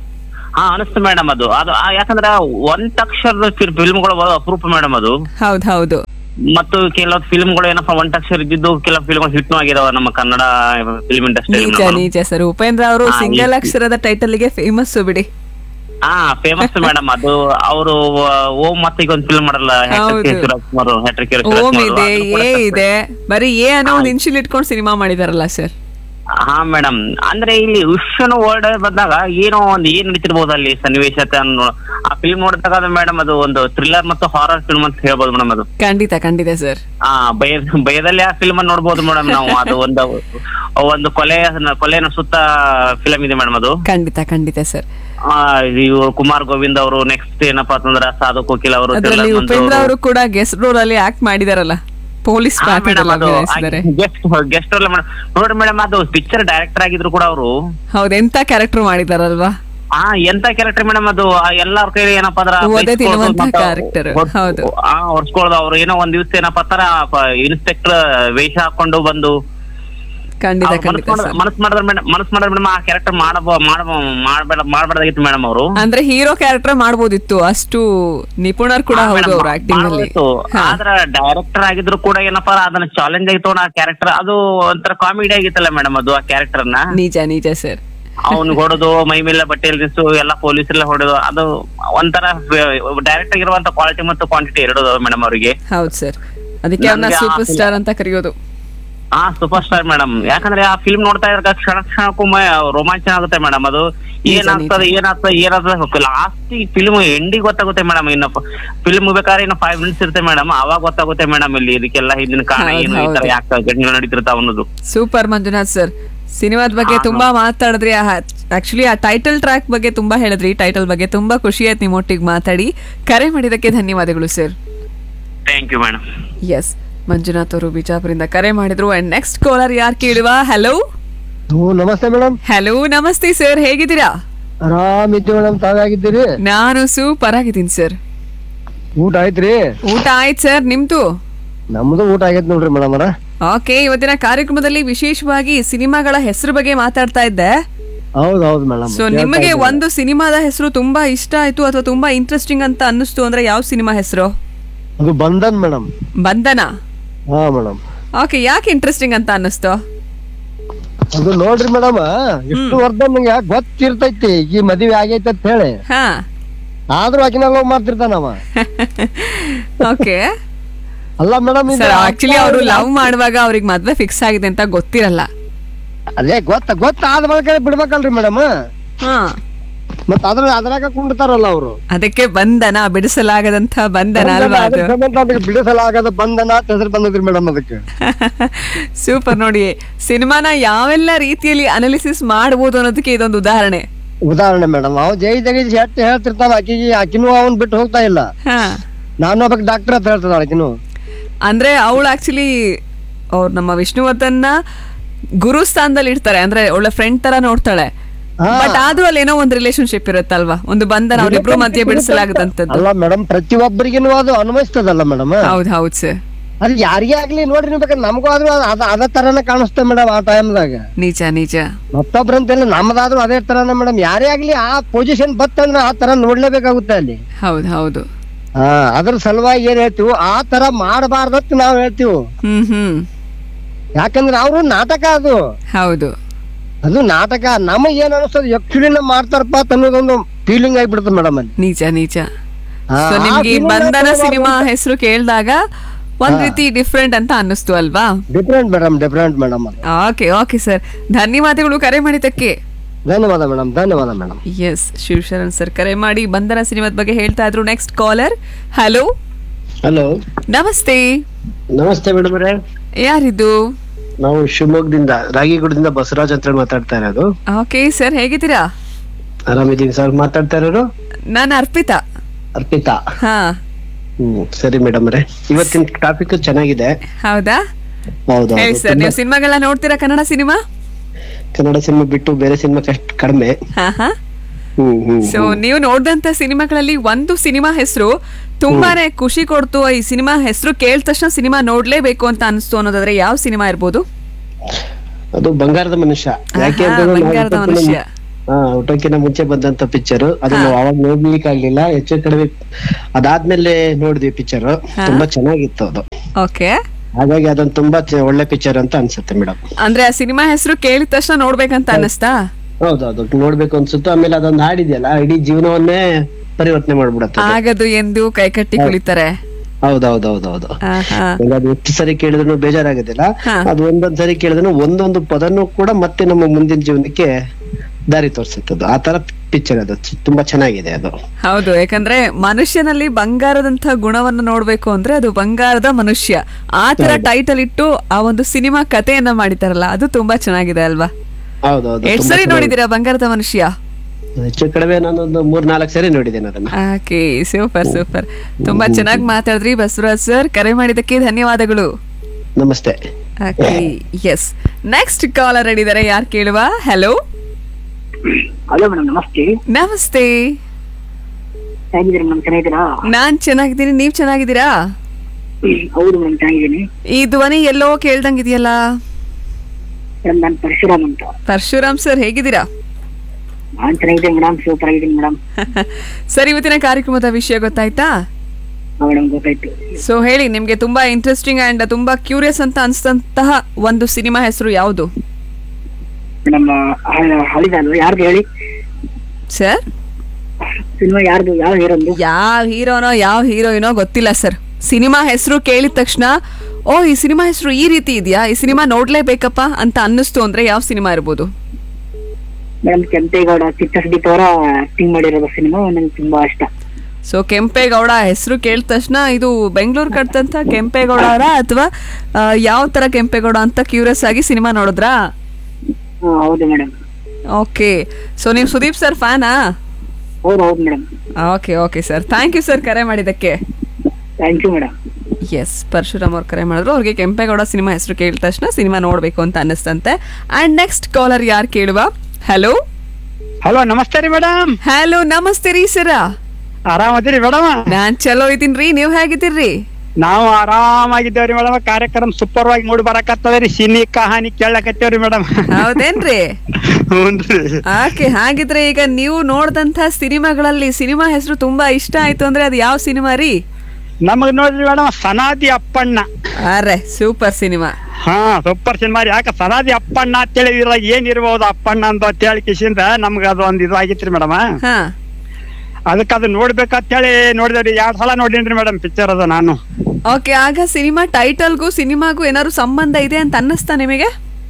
ಹಾ ಅನಿಸ್ತು ಮೇಡಮ್ ಅದು ಅದು ಆ, ಯಾಕಂದ್ರೆ ಒಂದ್ ಅಕ್ಷರದ ಫಿಲ್ಮ್ಗಳು ಅಪರೂಪ ಮೇಡಮ್ ಅದು ಹೌದ್ ಹೌದು ಮತ್ತು ಕೆಲವು ಫಿಲ್ಮ್ಗಳು ಏನಪ್ಪಾ ಒಂದ್ ಅಕ್ಷರ ಇದ್ದಿದ್ದು ಕೆಲವು ಫಿಲ್ಮ್ಗಳು ಹಿಟ್ ಆಗಿದಾವ ನಮ್ಮ ಕನ್ನಡ ಫಿಲ್ಮ್ ನಿಜ ಇಂಡಸ್ಟ್ರಿ ನಿಜ ಸರ್ ಉಪೇಂದ್ರ ಅವರು ಹಾ, ಸಿಂಗಲ್ ಈ- ಅಕ್ಷರದ ಟೈಟಲ್ ಗೆ ಫೇಮಸ್ ಬಿಡಿ ಹಾ ಫೇಮಸ್ ಮೇಡಮ್ ಅದು ಅವರು ಓಂ ಮತ್ತೆ ಈಗ ಒಂದು ಫಿಲ್ಮ್ ಮಾಡಲ್ಲ ಹೌದು. ಶಿವರಾಜ್ಕುಮಾರ್ ಹ್ಯಾಟ್ರಿಕ್ ಓಮ್ ಇದೆ ಎ ಇದೆ ಬರೀ ಎ ಅನ್ನೋ ಒಂದು ಇನ್ಶಿಲ್ ಇಟ್ಕೊಂಡು ಸಿನಿಮಾ ಮಾಡಿದಾರಲ್ಲ ಸರ್ ಹಾ ಮೇಡಮ್ ಅಂದ್ರೆ ಇಲ್ಲಿ ಉಷ್ಣನು ವರ್ಡ್ ಬಂದಾಗ ಏನೋ ಒಂದು ಏನ್ ನಡೀತಿರ್ಬೋದು ಅಲ್ಲಿ ಸನ್ನಿವೇಶತೆ ಅನ್ನೋ ಆ ಫಿಲ್ಮ್ ನೋಡಿದಾಗ ಮೇಡಮ್ ಅದು ಒಂದು ಥ್ರಿಲ್ಲರ್ ಮತ್ತು ಹಾರರ್ ಫಿಲ್ಮ್ ಅಂತ ಹೇಳ್ಬೋದು ಮೇಡಮ್ ಅದು ಖಂಡಿತ ಖಂಡಿತ ಸರ್ ಆ ಭಯ ಭಯದಲ್ಲಿ ಆ ಫಿಲ್ಮ್ ಅನ್ನು ನೋಡ್ಬೋದು ಮೇಡಮ್ ನಾವು ಅದು ಒಂದು ಒಂದು ಕೊಲೆ ಕೊಲೆನ ಸುತ್ತ ಫಿಲಮ್ ಇದೆ ಮೇಡಮ್ ಅದು ಖಂಡಿತ ಖಂಡಿತ ಸರ್ ಆ, ಇವ್ರು ಕುಮಾರ್ ಗೋವಿಂದ್ ಅವರು ನೆಕ್ಸ್ಟ್ ಏನಪ್ಪಾ ಅಂತಂದ್ರ ಸಾಧು ಕೋಕಿಲ್ ಅವರು ಅದ್ರಲ್ಲಿ ಉಪೇಂದ್ರ ಅವರು ಕೂಡ ಗೆಸ್ಟ್ ರೋಲ್ ಅಲ್ಲಿ ಆಕ್ಟ್ ಮಾಡಿದಾರಲ್ಲ ಪೊಲೀಸ್ ಪ್ಯಾಕೆಟ್ ಮೇಡಮ್ ಅದು ಅಭಿನಯಿಸಿದ್ದಾರೆ ಗೆಸ್ಟ್ ಗೆಸ್ಟ್ ಅಲ್ಲ ಮೇಡಮ್ ನೋಡ್ರಿ ಮೇಡಮ್ ಅದು ಪಿಕ್ಚರ್ ಡೈರೆಕ್ಟರ್ ಆಗಿದ್ರು ಕೂಡ ಅವರು ಹೌದು ಎಂತ ಕ್ಯಾರೆಕ್ಟರ್ ಮಾಡಿದಾರಲ್ವಾ ಆ ಎಂತ ಕ್ಯಾರೆಕ್ಟರ್ ಮೇಡಮ್ ಅದು ಆ ಎಲ್ಲಾರ್ ಕೈಲಿ ಏನಪ್ಪಾ ಅಂದ್ರ ಒದೆ ತಿನ್ನುವಂತ ಬೈಸ್ಕೊಳೋದು ಮತ್ತೆ character. ಹೊಡ್- ಹೌದು. ಆ ಹೊಡ್ಸ್ಕೊಳ್ಳೋದು ಅವ್ರು ಏನೋ ಒಂದ್ ದಿವ್ಸ ಏನಪ್ಪಾ ಅಂತಾರ ಇನ್ಸ್ಪೆಕ್ಟರ್ ವೇಷ ಹಾಕೊಂಡು ಬಂದು ಖಂಡಿತ ಅವ್ರು ಖಂಡಿತ ಮನಸ್ ಸರ್ ಮನಸ್ ಮಾಡಿದ್ರೆ ಮೇಡಮ್ ಮನಸ್ ಮಾಡಿದ್ರೆ ಮೇಡಮ್ ಆ ಕ್ಯಾರೆಕ್ಟರ್ ಮಾಡಬ ಮಾಡಬ ಮಾಡ್ಬೇಡ ಮಾಡ್ಬಾರ್ದಾಗಿತ್ತು ಮೇಡಮ್ ಅವರು ಅಂದ್ರೆ ಹೀರೋ ಕ್ಯಾರೆಕ್ಟರ್ ಮಾಡ್ಬೋದಿತ್ತು ಅಷ್ಟು ನಿಪುಣರು ಕೂಡ ಹೌದು ಅವ್ರು ಆಕ್ಟಿಂಗ್ ಅಲ್ಲಿ ಹಾ. ಆದ್ರ ಡೈರೆಕ್ಟರ್ ಆಗಿದ್ರು ಕೂಡ ಏನಪ್ಪಾ ಅದನ್ನ ಚಾಲೆಂಜ್ ಆಗಿ ತಗೊಂಡ ಆ ಕ್ಯಾರೆಕ್ಟರ್ ಅದು ಒಂಥರ ಕಾಮಿಡಿ ಆಗಿತ್ತಲ್ಲ ಮೇಡಮ್ ಅದು ಆ ಕ್ಯಾರೆಕ್ಟರ್ ನ ನಿಜ ನಿಜ ಸರ್ ಅವ್ನು ಹೊಡೆದು ಮೈ ಮೇಲೆ ಬಟ್ಟೆಯಲ್ಲಿ ನಿಲ್ಸು ಎಲ್ಲ ಪೊಲೀಸ್ ಎಲ್ಲ ಹೊಡೆದು ಅದು ಒಂಥರ ಡೈರೆಕ್ಟ್ ಆಗಿರುವಂತ ಕ್ವಾಲಿಟಿ ಮತ್ತು ಕ್ವಾಂಟಿಟಿ ಎರಡು ಮೇಡಮ್ ಅವರಿಗೆ ಹೌದು ಸರ್ ಅದಕ್ಕೆ ಅವ್ರನ್ನ ನಮ್ಗೆ ಆ ಸೂಪರ್ ಸ್ಟಾರ್ ಅಂತ ಕರೆಯೋದು ಹಾ ಸೂಪರ್ ಸ್ಟಾರ್ ಮೇಡಮ್ ಯಾಕಂದ್ರೆ ಆ ಫಿಲ್ಮ್ ನೋಡ್ತಾ ಇದ್ರೆ ಕ್ಷಣ ಕ್ಷಣಕ್ಕೂ ಮ- ರೋಮಾಂಚನ ಆಗುತ್ತೆ ಮೇಡಮ್ ಅದು ನಿಜ, ಏನಾಗ್ತದೆ ಏನಾಗ್ತದೆ ಏನಾಗ್ತದೆ ಲಾಸ್ಟ್ ಫಿಲ್ಮ್ ಎಂಡಿಗೆ ಗೊತ್ತಾಗುತ್ತೆ ಮೇಡಮ್ ಇನ್ನು ಫಿಲ್ಮ್ ಬೇಕಾದ್ರೆ ಇನ್ನು ಫೈವ್ ಮಿನಿಟ್ಸ್ ಇರುತ್ತೆ ಮೇಡಮ್ ಅವಾಗ ಗೊತ್ತಾಗುತ್ತೆ ಮೇಡಮ್ ಇಲ್ಲಿ ಇದಕ್ಕೆಲ್ಲ ಹಿಂದಿನ ಕಾರಣ ಹೌದು, ಏನು ಈ ತರ ಹೌದು. ಯಾಕೆ ಘಟನೆಗಳು ನಡೀತಿರ್ತಾವ ಅನ್ನೋದು ಸೂಪರ್ ಮಂಜುನಾಥ್ ಸರ್ ಸಿನಿಮಾದ ಬಗ್ಗೆ ತುಂಬಾ ಮಾತಾಡಿದ್ರಿ ಆಕ್ಚುಲಿ ಆ ಟೈಟಲ್ ಟ್ರ್ಯಾಕ್ ಬಗ್ಗೆ ತುಂಬಾ ಹೇಳಿದ್ರಿ ಟೈಟಲ್ ಬಗ್ಗೆ ತುಂಬಾ ಖುಷಿ ಆಯ್ತು ನಿಮ್ಮೊಟ್ಟಿಗೆ ಮಾತಾಡಿ ಕರೆ ಮಾಡಿದಕ್ಕೆ ಧನ್ಯವಾದಗಳು sir thank you madam S Manjunath ಅವರು ಬಿಜಾಪುರಿಂದ ಕರೆ ಮಾಡಿದ್ರು ಅಂಡ್ ನೆಕ್ಸ್ಟ್ ಕಾಲರ್ ಯಾರು ಕೇಳುವ ಹಲೋ ನಮಸ್ತೆ ಮೇಡಮ್ ಹಲೋ ನಮಸ್ತೆ ಸರ್ ಹೇಗಿದ್ದೀರಾ ಆರಾಮಿದ್ದೀವಿ ಮೇಡಮ್ ತಾವಾಗಿದ್ದೀರಿ ನಾನು ಸೂಪರ್ ಆಗಿದ್ದೀನಿ ಸರ್ ಊಟ ಆಯ್ತ್ರಿ ಊಟ ಆಯ್ತು ಸರ್ ನಿಮ್ದು ನಮ್ದು ಊಟ ಆಗೈತ್ ನೋಡ್ರಿ ಮೇಡಮ್ ಅವರ ಓಕೆ ಇವತ್ತಿನ ಕಾರ್ಯಕ್ರಮದಲ್ಲಿ ವಿಶೇಷವಾಗಿ ಸಿನಿಮಾಗಳ ಹೆಸರು ಬಗ್ಗೆ ಮಾತಾಡ್ತಾ ಇದ್ದೆ ಹೌದ್ ಹೌದ್ ಮೇಡಮ್ ಸೊ ನಿಮಗೆ ಒಂದು ಸಿನಿಮಾದ ಹೆಸರು ತುಂಬಾ ಇಷ್ಟ ಆಯ್ತು ಅಥವಾ ತುಂಬಾ ಇಂಟ್ರೆಸ್ಟಿಂಗ್ ಅಂತ ಅನ್ನಿಸ್ತು ಅಂದ್ರೆ ಯಾವ ಸಿನಿಮಾ ಹೆಸರು ಅದು ಬಂಧನ್ ಮೇಡಮ್ ಬಂಧನ ಹಾ ಮೇಡಮ್ ಓಕೆ ಯಾಕೆ ಇಂಟ್ರೆಸ್ಟಿಂಗ್ ಅಂತ ಅನ್ನಿಸ್ತು ಅದು ನೋಡ್ರಿ ಮೇಡಮ್ ಎಷ್ಟು ವರ್ಷ ನಂಗೆ ಯಾಕೆ ಗೊತ್ತಿರ್ತೈತಿ ಈ ಮದ್ವೆ ಆಗೈತೆ ಅಂತ ಹೇಳಿ ಹಾ ಆದ್ರೂ ಆಕಿನ ಲವ್ ಮಾಡ್ತಿರ್ತಾನವ ಓಕೆ ಅಲ್ಲ ಮೇಡಮ್ ಸರ್ ಆಕ್ಚುಲಿ ಅವರು ಲವ್ ಮಾಡುವಾಗ ಅವ್ರಿಗೆ ಮದ್ವೆ ಫಿಕ್ಸ್ ಆಗಿದೆ ಅಂತ ಗೊತ್ತಿರಲ್ಲ ಅದೇ ಗೊತ್ತ ಗೊತ್ತಾದ ಬಳಿಕ ಬಿಡ್ಬೇಕಲ್ರಿ ಮೇಡಮ್ ಹಾ ಮತ್ ಅದ್ರ ಅದ್ರಾಗ ಕುಂಡ್ತಾರಲ್ಲ ಅವರು ಅದಕ್ಕೆ ಬಂಧನ ಬಿಡಿಸಲಾಗದಂತ ಬಂಧನ ಅಲ್ವಾ ಅದು ಬಿಡಿಸಲಾಗದ ಬಂಧನ ಅಂತ ಹೆಸರು ಬಂದದ್ರಿ ಮೇಡಮ್ ಅದಕ್ಕೆ ಸೂಪರ್ ನೋಡಿ ಸಿನಿಮಾನ ಯಾವೆಲ್ಲ ರೀತಿಯಲ್ಲಿ ಅನಾಲಿಸಿಸ್ ಮಾಡಬಹುದು ಅನ್ನೋದಕ್ಕೆ ಇದೊಂದು ಉದಾಹರಣೆ ಉದಾಹರಣೆ ಮೇಡಮ್ ಅವ್ ಜೈ ಜಗದೀಶ್ ಎಷ್ಟ್ ಹೇಳ್ತಿರ್ತಾವ ಆಕಿಗೆ ಆಕಿನೂ ಅವನ್ ಬಿಟ್ಟು ಹೋಗ್ತಾ ಇಲ್ಲ ಹಾ ನಾನು ಒಬ್ಬ ಡಾಕ್ಟರ್ ಅಂತ ಹೇಳ್ತಾಳ ಆಕಿನೂ ಅಂದ್ರೆ ಅವಳು ಆಕ್ಚುಲಿ ಅವ್ರು ನಮ್ಮ ವಿಷ್ಣುವರ್ಧನ್ನ ಗುರು ಸ್ಥಾನದಲ್ಲಿ ಇಡ್ತಾರೆ ಅಂದ್ರೆ ಒಳ್ಳೆ ಫ್ರೆಂಡ್ ತರ ನೋಡ್ತಾಳೆ ಬಟ್ ಆದ್ರೂ ಅಲ್ಲಿ ಏನೋ ಒಂದು ರಿಲೇಶನ್ಶಿಪ್ ಇರುತ್ತಲ್ವಾ ಒಂದು ಬಂಧನ ಅವ್ರಿಬ್ರು ಮಧ್ಯೆ ಬಿಡಿಸಲಾಗದಂತದ್ದು ಅಲ್ಲ ಮೇಡಮ್ ಪ್ರತಿಯೊಬ್ಬರಿಗೂ ಅದು ಅನ್ವಯಿಸ್ತದಲ್ಲ ಮೇಡಮ್ ಹೌದ್ ಹೌದ್ ಸರ್ ಅದು ಯಾರಿಗೇ ಆಗ್ಲಿ ನೋಡ್ರಿ ನೀವು ಬೇಕಾದ್ರೆ ನಮಗೂ ಆದ್ರೂ ಅದ- ಅದ ಅದ ತರನೇ ಕಾಣಿಸ್ತೇ ಮೇಡಮ್ ಆ ಟೈಮ್ದಾಗ ನಿಜ ನಿಜ ಮತ್ತೊಬ್ರಂತೆಲ್ಲ ನಮ್ಮದಾದ್ರೂ ಅದೇ ತರನೇ ಮೇಡಮ್ ಯಾರೇ ಆಗ್ಲಿ ಆ ಪೊಸಿಷನ್ ಬತ್ತಂದ್ರೆ ಆ ತರ ನೋಡ್ಲೇಬೇಕಾಗುತ್ತೆ ಅಲ್ಲಿ ಹೌದ್ ಹೌದು ಹಾ ಅದ್ರ ಸಲುವಾಗಿ ಏನ್ ಹೇಳ್ತೀವಿ ಆ ತರ ಮಾಡಬಾರ್ದತ್ ನಾವ್ ಹೇಳ್ತೀವಿ ಹ್ಮ್ ಹ್ಮ್ ಯಾಕಂದ್ರೆ ಅವರು ನಾಟಕ ಅದು ಹೌದು ಅದು ನಾಟಕ ನಮಗ್ ಏನ್ ಅನಿಸ್ತದ ಆಕ್ಚುಲಿ ನಾವ್ ಮಾಡ್ತಾರಪ್ಪ ಅಂತ ಅನ್ನೋದೊಂದು ಫೀಲಿಂಗ್ ಆಗಿಬಿಡುತ್ತೆ ಮೇಡಮ್ ಅಲ್ಲಿ ನಿಜ ನಿಜ ಆ, ಸೊ ಆ ನಿಮ್ಗೆ ಈ feeling ಬಂಧನ ನಾವು ಸಿನಿಮಾ ಅವಾಗ- ಹೆಸರು ಕೇಳಿದಾಗ ಒಂದ್ ರೀತಿ ಡಿಫ್ರೆಂಟ್ ಅಂತ ಅನ್ನಿಸ್ತು ಅಲ್ವಾ different madam different madam okay okay sir ಧನ್ಯವಾದಗಳು ಕರೆ ಮಾಡಿದ್ದಕ್ಕೆ ಧನ್ಯವಾದ ಮೇಡಮ್ ಧನ್ಯವಾದ ಮೇಡಮ್ ಎಸ್ ಶಿವಶರಣ್ ಸರ್ ಕರೆ ಮಾಡಿ ಬಂಧನ ಸಿನಿಮಾದ ಬಗ್ಗೆ ಹೇಳ್ತಾ ಇದ್ರು ನೆಕ್ಸ್ಟ್ ಕಾಲರ್ ಹಲೋ ಹಲೋ ನಮಸ್ತೆ ನಮಸ್ತೆ ಮೇಡಮ್ ಅವರೇ ಯಾರಿದು ನಾವು ಶಿವಮೊಗ್ಗದಿಂದ ರಾಗಿಗುಡದಿಂದ ಬಸವರಾಜ್ ಅಂತ ಹೇಳಿ ಮಾತಾಡ್ತಾ ಇರೋದು ಓಕೆ ಸರ್ ಹೇಗಿದ್ದೀರಾ ಆರಾಮಿದ್ದೀನಿ ಸರ್ ಮಾತಾಡ್ತಾ ಇರೋರು ನಾನು ಅರ್ಪಿತಾ ಅರ್ಪಿತಾ ಹಾ ಹ್ಮ್ ಸರಿ ಮೇಡಮ್ ಅವರೇ ಇವತ್ತಿನ ಟಾಪಿಕ್ ಚೆನ್ನಾಗಿದೆ ಹೌದಾ ಹೌದು ಹೇಳಿ ಸರ್ ನೀವು ಸಿನಿಮಾಗಳನ್ನ ನೋಡ್ತೀರಾ ಕನ್ನಡ ಸಿನಿಮಾ ಕನ್ನಡ ಸಿನಿಮಾ ಬಿಟ್ಟು ಬೇರೆ ಸಿನಿಮಾ ಕಷ್ಟ ಕಡಿಮೆ ಹಾ ಹಾ ಹ್ಮ್ ಹ್ಮ್ ಸೊ ನೀವು ನೋಡಿದಂತ ಸಿನಿಮಾಗಳಲ್ಲಿ ಒಂದು ಸಿನಿಮಾ ಹೆಸರು ತುಂಬಾನೇ ಖುಷಿ ಕೊಡ್ತು ಈ ಸಿನಿಮಾ ಹೆಸರು ಕೇಳಿದ ತಕ್ಷಣ ಸಿನಿಮಾ ನೋಡ್ಲೇಬೇಕು ಅಂತ ಅನಿಸ್ತು ಅನ್ನೋದಾದ್ರೆ ಯಾವ ಸಿನಿಮಾ ಇರ್ಬೋದು ಅದು ಬಂಗಾರದ ಮನುಷ್ಯ ಯಾಕೆ ಆಹಾ, ಅಂತಂದ್ರೆ ನಾವು ಬಂಗಾರದ ಹುಟ್ಟೋಕ್ಕಿಂತ ಮನುಷ್ಯ. ಹಾ ಹುಟ್ಟೋಕಿನ ಮುಂಚೆ ಬಂದಂತ ಪಿಕ್ಚರ್ ಅದನ್ನ ಅವಾಗ ನೋಡ್ಲಿಕ್ಕೆ ಆಗ್ಲಿಲ್ಲ ಹೆಚ್ಚು ಕಡಿಮೆ ಅದಾದ್ಮೇಲೆ ನೋಡಿದ್ವಿ ಪಿಕ್ಚರ್ ತುಂಬಾ ಚೆನ್ನಾಗಿತ್ತು ಅದು ಓಕೆ ಹಾಗಾಗಿ ಅದೊಂದು ತುಂಬಾ ಚೆ- ಒಳ್ಳೆ ಪಿಕ್ಚರ್ ಅಂತ ಅನ್ಸುತ್ತೆ ಮೇಡಮ್ ಅಂದ್ರೆ ಆ ಸಿನಿಮಾ ಹೆಸರು ಕೇಳಿದ ತಕ್ಷಣ ನೋಡ್ಬೇಕಂತ ಅನ್ನಿಸ್ತಾ ಹೌದೌದು ನೋಡ್ಬೇಕು ಅನ್ಸುತ್ತೆ ಆಮೇಲೆ ಅದೊಂದು ಹಾಡಿದೆಯಲ್ಲ ಇಡೀ ಜೀವನವನ್ನೇ ಪರಿವರ್ತನೆ ಮಾಡ್ಬಿಡತ್ತೆ ಅದು. ಆಗದು ಎಂದು ಕೈಕಟ್ಟಿ ಕುಳಿತಾರೆ ಹೌದೌದೌದೌದು ಆಹಾ. ಈಗ ಅದು ಎಷ್ಟು ಸರಿ ಕೇಳಿದ್ರು ಬೇಜಾರಾಗೋದಿಲ್ಲ ಅದು ಒಂದೊಂದ್ ಸರಿ ಕೇಳಿದ್ರು ಒಂದೊಂದು ಪದನು ಕೂಡ ಮತ್ತೆ ನಮ್ಮ ಮುಂದಿನ ಜೀವನಕ್ಕೆ ದಾರಿ ತೋರಿಸುತ್ತದು ಆ ತರ ಪಿಕ್ಚರ್ ಅದು ಚ- ತುಂಬಾ ಚೆನ್ನಾಗಿದೆ ಅದು ಹೌದು ಯಾಕಂದ್ರೆ ಮನುಷ್ಯನಲ್ಲಿ ಬಂಗಾರದಂತ ಗುಣವನ್ನ ನೋಡ್ಬೇಕು ಅಂದ್ರೆ ಅದು ಬಂಗಾರದ ಮನುಷ್ಯ ಆ ತರ ಟೈಟಲ್ ಇಟ್ಟು ಆ ಒಂದು ಸಿನಿಮಾ ಕಥೆಯನ್ನ ಮಾಡಿದಾರಲ್ಲ ಅದು ತುಂಬಾ ಚೆನ್ನಾಗಿದೆ ಅಲ್ವಾ ಹೌದೌದು ಎಷ್ಟ್ ತುಂಬಾ ಸರಿ ಚೆನ್ನಾಗಿದೆ. ನೋಡಿದೀರಾ ಬಂಗಾರದ ಮನುಷ್ಯ ಹೆಚ್ಚು ಕಡಿಮೆ ನಾನೊಂದು ಮೂರ್ ನಾಲ್ಕು ಸರಿ ನೋಡಿದ್ದೇನೆ ಅದನ್ನ ಓಕೆ ಸೂಪರ್ ಸೂಪರ್ ತುಂಬಾ ಚೆನ್ನಾಗಿ ಮಾತಾಡಿದ್ರಿ ಬಸವರಾಜ್ ಸರ್ ಕರೆ ಮಾಡಿದ್ದಕ್ಕೆ ಧನ್ಯವಾದಗಳು ನಮಸ್ತೆ ಓಕೆ ಎಸ್ ನೆಕ್ಸ್ಟ್ ಕಾಲರ್ ಇದ್ದಾರೆ ಯಾರು ಕೇಳುವ ಹಲೋ ಹಲೋ ಮೇಡಮ್ ನಮಸ್ತೆ ನಮಸ್ತೆ ಹೇಗಿದ್ದೀರಾ ಮೇಡಮ್ ಚೆನ್ನಾಗಿದ್ದೀರಾ ನಾನ್ ಚೆನ್ನಾಗಿದ್ದೀನಿ ನೀವ್ ಚೆನ್ನಾಗಿದ್ದೀರಾ ಹೌದು ಮೇಡಮ್ ಚೆನ್ನಾಗಿದ್ದೀನಿ ಈ ಧ್ವನಿ ಎಲ್ಲೋ ಕೇಳ್ದಂಗಿದೆಯಲ್ಲ ಮೇಡಮ್ ನಾನು ಪರಶುರಾಮ್ ಅಂತ ಪರಶುರಾಮ್ ಸರ್ ಹೇಗಿದ್ದೀರಾ ನಾನ್ ಚೆನ್ನಾಗಿದ್ದೀನಿ ಮೇಡಮ್ ಸೂಪರ್ ಆಗಿದ್ದೀನಿ ಮೇಡಮ್ ಸರ್ ಇವತ್ತಿನ ಕಾರ್ಯಕ್ರಮದ ವಿಷಯ ಗೊತ್ತಾಯ್ತಾ ಮೇಡಮ್ ಗೊತ್ತಾಯ್ತು ಸೊ ಹೇಳಿ ನಿಮ್ಗೆ ತುಂಬಾ ಇಂಟ್ರೆಸ್ಟಿಂಗ್ ಅಂಡ್ ತುಂಬಾ ಕ್ಯೂರಿಯಸ್ ಅಂತ ಅನ್ಸ್ತಂತಹ ಒಂದು ಸಿನಿಮಾ ಹೆಸರು ಯಾವುದು ಮೇಡಮ್ ಹಳಿದಲ್ವ ಯಾರ್ದು ಹೇಳಿ ಸರ್ ಸಿನಿಮಾ ಯಾರ್ದು ಯಾವ ಹೀರೋದು ಯಾವ ಹೀರೋನೋ ಯಾವ ಹೀರೋಯಿನೋ ಗೊತ್ತಿಲ್ಲ ಸರ್ ಸಿನಿಮಾ ಹೆಸರು ಕೇಳಿದ ತಕ್ಷಣ ಓ ಈ ಸಿನಿಮಾ ಹೆಸರು ಈ ರೀತಿ ಇದೆಯಾ ಈ ಸಿನಿಮಾ ನೋಡ್ಲೇಬೇಕಪ್ಪ ಅಂತ ಅನ್ನಿಸ್ತು ಅಂದ್ರೆ ಯಾವ ಸಿನಿಮಾ ಇರ್ಬೋದು ಮೇಡಮ್ ಕೆಂಪೇಗೌಡ ಚಿತ್ತ ಸುದೀಪ್ ಅವರ ಆಕ್ಟಿಂಗ್ ಮಾಡಿರೋ ಸಿನಿಮಾ ನಂಗೆ ತುಂಬಾ ಇಷ್ಟ ಸೊ ಕೆಂಪೇಗೌಡ ಹೆಸರು ಕೇಳಿದ ತಕ್ಷಣ ಇದು ಬೆಂಗಳೂರು ಕಟ್ತಂತ ಕೆಂಪೇಗೌಡ ಅವರ ಅಥವಾ ಯಾವ ತರ ಕೆಂಪೇಗೌಡ ಅಂತ ಕ್ಯೂರಿಯಸ್ ಆಗಿ ಸಿನಿಮಾ ನೋಡಿದ್ರಾ ಹೌದು ಮೇಡಮ್ ಓಕೆ ಸೊ ನೀವು ಸುದೀಪ್ ಸರ್ ಫ್ಯಾನಾ ಹೌದು ಹೌದು madam okay okay sir thank you sir ಕರೆ ಮಾಡಿದ್ದಕ್ಕೆ thank you madam S Parashuram ಅವ್ರು ಕರೆ ಮಾಡಿದ್ರು ಅವ್ರಿಗೆ ಕೆಂಪೇಗೌಡ ಸಿನಿಮಾ ಹೆಸರು ಕೇಳಿದ ತಕ್ಷಣ ಸಿನಿಮಾ ನೋಡ್ಬೇಕು ಅಂತ ಅನ್ನಿಸ್ತಂತೆ ಅಂಡ್ ನೆಕ್ಸ್ಟ್ ಕಾಲರ್ ಯಾರು ಕೇಳುವ ಹಲೋ ಹಲೋ ನಮಸ್ತೆ ರೀ ಮೇಡಮ್ ಹಲೋ ನಮಸ್ತೆ ರೀ ಸರ ಆರಾಮದಿರಿ ಮೇಡಮ್ ನಾನ್ ಚಲೋ ಇದೀನ್ರಿ ನೀವ್ ಹೇಗಿದ್ದೀರಿ ನಾವು ಆರಾಮಾಗಿದ್ದೇವ್ರಿ ಮೇಡಮ್ ಕಾರ್ಯಕ್ರಮ ಸೂಪರ್ ಆಗಿ ನೋಡಿ ಬರಕತ್ತದ್ರಿ ಸಿನಿ ಕಹಾನಿ ಕೇಳಕತ್ತೇವ್ರಿ ಮೇಡಮ್ ಹೌದೇನ್ರಿ ಹ್ಞೂನ್ರಿ ಓಕೆ ಹಾಗಿದ್ರೆ ಈಗ ನೀವು ನೋಡ್ದಂತ ಸಿನಿಮಾಗಳಲ್ಲಿ ಸಿನಿಮಾ ಹೆಸರು ತುಂಬಾ ಇಷ್ಟ ಆಯ್ತು ಅಂದ್ರೆ ಅದು ಯಾವ ಸಿನಿಮಾ ರೀ ನಮಗ್ ನೋಡ್ರಿ ಮೇಡಮ್ ಸನಾದಿ ಅಪ್ಪಣ್ಣ ಅರೆ ಸೂಪರ್ ಸಿನಿಮಾ ಹಾ ಸೂಪರ್ ಸಿನಿಮಾ ರೀ ಯಾಕ ಸನಾದಿ ಅಪ್ಪಣ್ಣ ಅಂತೇಳಿ ಇದ್ರಾಗ ಏನ್ ಇರ್ಬೋದು ಅಪ್ಪಣ್ಣ ಅಂತ ಅಂತೇಳಿ ಕಿಸಿಂದ ನಮ್ಗ ಅದು ಒಂದ್ ಇದು ಆಗಿತ್ರಿ ಮೇಡಮ್ ಹಾ ಅದಕ್ಕೆ ಅದು ನೋಡ್ಬೇಕಂತ ಹೇಳಿ ನೋಡಿದ್ರಿ ಎರಡ್ ಸಲ ನೋಡಿನ್ರಿ ಮೇಡಮ್ ಪಿಕ್ಚರ್ ಅದು ನಾನು ಓಕೆ ಆಗ ಸಿನಿಮಾ ಟೈಟಲ್ಗೂ ಸಿನಿಮಾಗೂ ಏನಾದ್ರು ಸಂಬಂಧ ಇದೆ ಅಂತ ಅನ್ನಿಸ್ತಾ ನಿಮಗೆ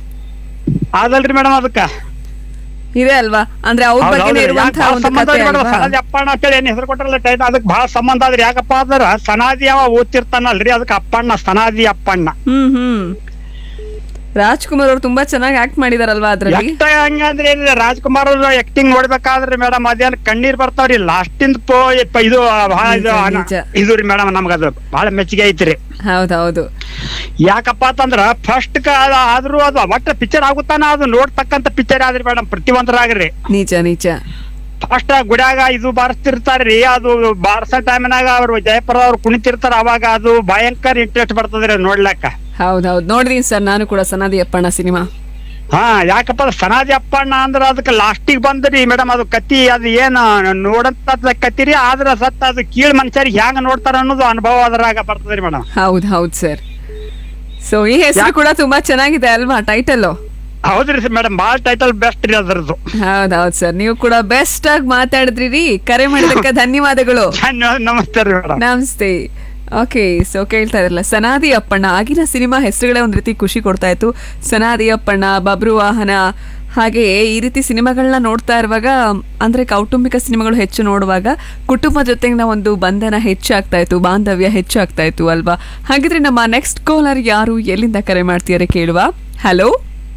ಅದಲ್ರಿ ಮೇಡಮ್ ಅದಕ್ಕ ಇದೆ ಅಲ್ವಾ ಅಂದ್ರೆ ಅವ್ರ ಹೌದ್ ಬಗ್ಗೆನೇ ಹೌದ್ರಿ. ಯಾಕ್ ಇರುವಂತಹ ಭಾಳ ಒಂದು ಸಂಬಂಧ ಕಥೆ ಐತ್ರಿ ಮೇಡಮ್ ಅಲ್ವಾ? ಸನಾದಿ ಅಪ್ಪಣ್ಣ ಅಂತೇಳಿ ಏನ್ ಹೆಸರು ಕೊಟ್ರಲ್ಲ ಟೈಟ್ ಅದಕ್ಕೆ ಬಹಳ ಸಂಬಂಧ ಆದ್ರಿ ಯಾಕಪ್ಪ ಅಂದ್ರ ಸನಾದಿ ಅವ ಓದ್ತಿರ್ತಾನಲ್ರಿ ಅದಕ್ಕೆ ಅಪ್ಪಣ್ಣ ಸನಾದಿ ಅಪ್ಪಣ್ಣ ಹ್ಮ್ ಹ್ಮ್ ರಾಜ್ಕುಮಾರ್ ಅವ್ರು ತುಂಬಾ ಚೆನ್ನಾಗಿ ಆಕ್ಟ್ ಮಾಡಿದಾರಲ್ವಾ ಅದ್ರಲ್ಲಿ ಎಷ್ಟ ಹಂಗಂದ್ರೆ ಏನಿದೆ ರಾಜ್ಕುಮಾರ್ ಅವ್ರ ಆಕ್ಟಿಂಗ್ ನೋಡ್ಬೇಕಾದ್ರೆ ಮೇಡಮ್ ಅದೇನ್ ಕಣ್ಣೀರ್ ಬರ್ತಾವ್ರಿ ಲಾಸ್ಟಿಂದ ಪೋ ಯಪ್ಪ ಇದು ಬಹಳ ಇದು ನಿಜ, ಅನ- ನಿಜ. ಇದು ರೀ ಮೇಡಮ್ ನಮ್ಗದು ಬಹಳ ಮೆಚ್ಚುಗೆ ಐತ್ರಿ ಹೌದೌದು ಯಾಕಪ್ಪ ಅಂತಂದ್ರ ಫಸ್ಟ್ ಆದ್ರೂ ಅದು ಒಟ್ಟ ಪಿಕ್ಚರ್ ಆಗುತ್ತಾನ ಅದು ನೋಡ್ತಕ್ಕಂತ ಪಿಕ್ಚರ್ ಆದ್ರಿ ಮೇಡಮ್ ಪ್ರತಿಯೊಂದ್ರಾಗ್ರಿ ನಿಜ ನಿಜ ಫಸ್ಟ್ ಗುಡ್ಯಾಗ ಇದು ಬಾರಿಸ್ತಿರ್ತಾರ್ರಿ ಅದು ಬಾರ್ಸೋ ಟೈಮ್ನಾಗ ಅವ್ರು ಜಯಪುರ ಅವ್ರು ಕುಣಿತಿರ್ತಾರ ಅವಾಗ ಅದು ಭಯಂಕರ ಇಂಟ್ರೆಸ್ಟ್ ಬರ್ತದ್ರಿ ನೋಡ್ಲಕ್ಕ ಹೌದೌದು ನೋಡಿದೀನಿ ಸರ್ ನಾನು ಕೂಡ ಸನಾದಿ ಅಪ್ಪಣ್ಣ ಸಿನಿಮಾ ಹಾ ಯಾಕಪ್ಪ ಅಂದ್ರೆ ಸನಾದಿ ಅಪ್ಪಣ್ಣ ಅಂದ್ರ ಅದಕ್ಕೆ ಲಾಸ್ಟಿಗೆ ಬಂದ್ರಿ ಮೇಡಮ್ ಅದು ಕತ್ತಿ ಅದು ಏನ ನೋಡಂತ ಕತ್ತಿರಿ ಆದ್ರ ಸತ್ತ ಅದು ಕೀಳ್ ಮನುಷ್ಯರಿಗೆ ಹೆಂಗ ನೋಡ್ತಾರ ಅನ್ನೋದು ಅನುಭವ ಅದ್ರಾಗ ಬರ್ತದ್ರಿ ಮೇಡಮ್ ಹೌದ್ ಹೌದ್ ಸರ್ ಸೊ ಈ ಹೆಸರು ಕೂಡ ತುಂಬಾ ಚೆನ್ನಾಗಿದೆ ಅಲ್ವಾ ಟೈಟಲ್ ಹೌದ್ರಿ ಮೇಡಮ್ ಬಾಳ್ ಟೈಟಲ್ ಬೆಸ್ಟ್ ರೀ ಅದ್ರದ್ದು ಹೌದೌದು ಸರ್ ನೀವು ಕೂಡ ಬೆಸ್ಟ್ ಆಗಿ ಮಾತಾಡಿದ್ರಿ ರೀ ಕರೆ ಮಾಡಿದಕ್ಕೆ ಧನ್ಯವಾದಗಳು ನಮಸ್ತೆ ರೀ ಮೇಡಮ್ ನಮಸ್ತೆ ಓಕೆ ಸೊ ಕೇಳ್ತಾ ಇರಲ್ಲ ಸನಾದಿ ಅಪ್ಪಣ್ಣ ಆಗಿನ ಸಿನಿಮಾ ಹೆಸರುಗಳೇ ಒಂದ್ ರೀತಿ ಖುಷಿ ಕೊಡ್ತಾ ಇತ್ತು ಸನಾದಿ ಅಪ್ಪಣ್ಣ ಬಬ್ರು ವಾಹನ ಹಾಗೆ ಈ ರೀತಿ ಸಿನಿಮಾಗಳನ್ನ ನೋಡ್ತಾ ಇರುವಾಗ ಅಂದ್ರೆ ಕೌಟುಂಬಿಕ ಸಿನಿಮಾಗಳು ಹೆಚ್ಚು ನೋಡುವಾಗ ಕುಟುಂಬ ಜೊತೆಗಿನ ಒಂದು ಬಂಧನ ಹೆಚ್ಚಾಗ್ತಾ ಇತ್ತು ಬಾಂಧವ್ಯ ಹೆಚ್ಚಾಗ್ತಾ ಇತ್ತು ಅಲ್ವಾ ಹಾಗಿದ್ರೆ ನಮ್ಮ ನೆಕ್ಸ್ಟ್ ಕಾಲರ್ ಯಾರು ಎಲ್ಲಿಂದ ಕರೆ ಮಾಡ್ತೀಯಾರೆ ಕೇಳುವ ಹಲೋ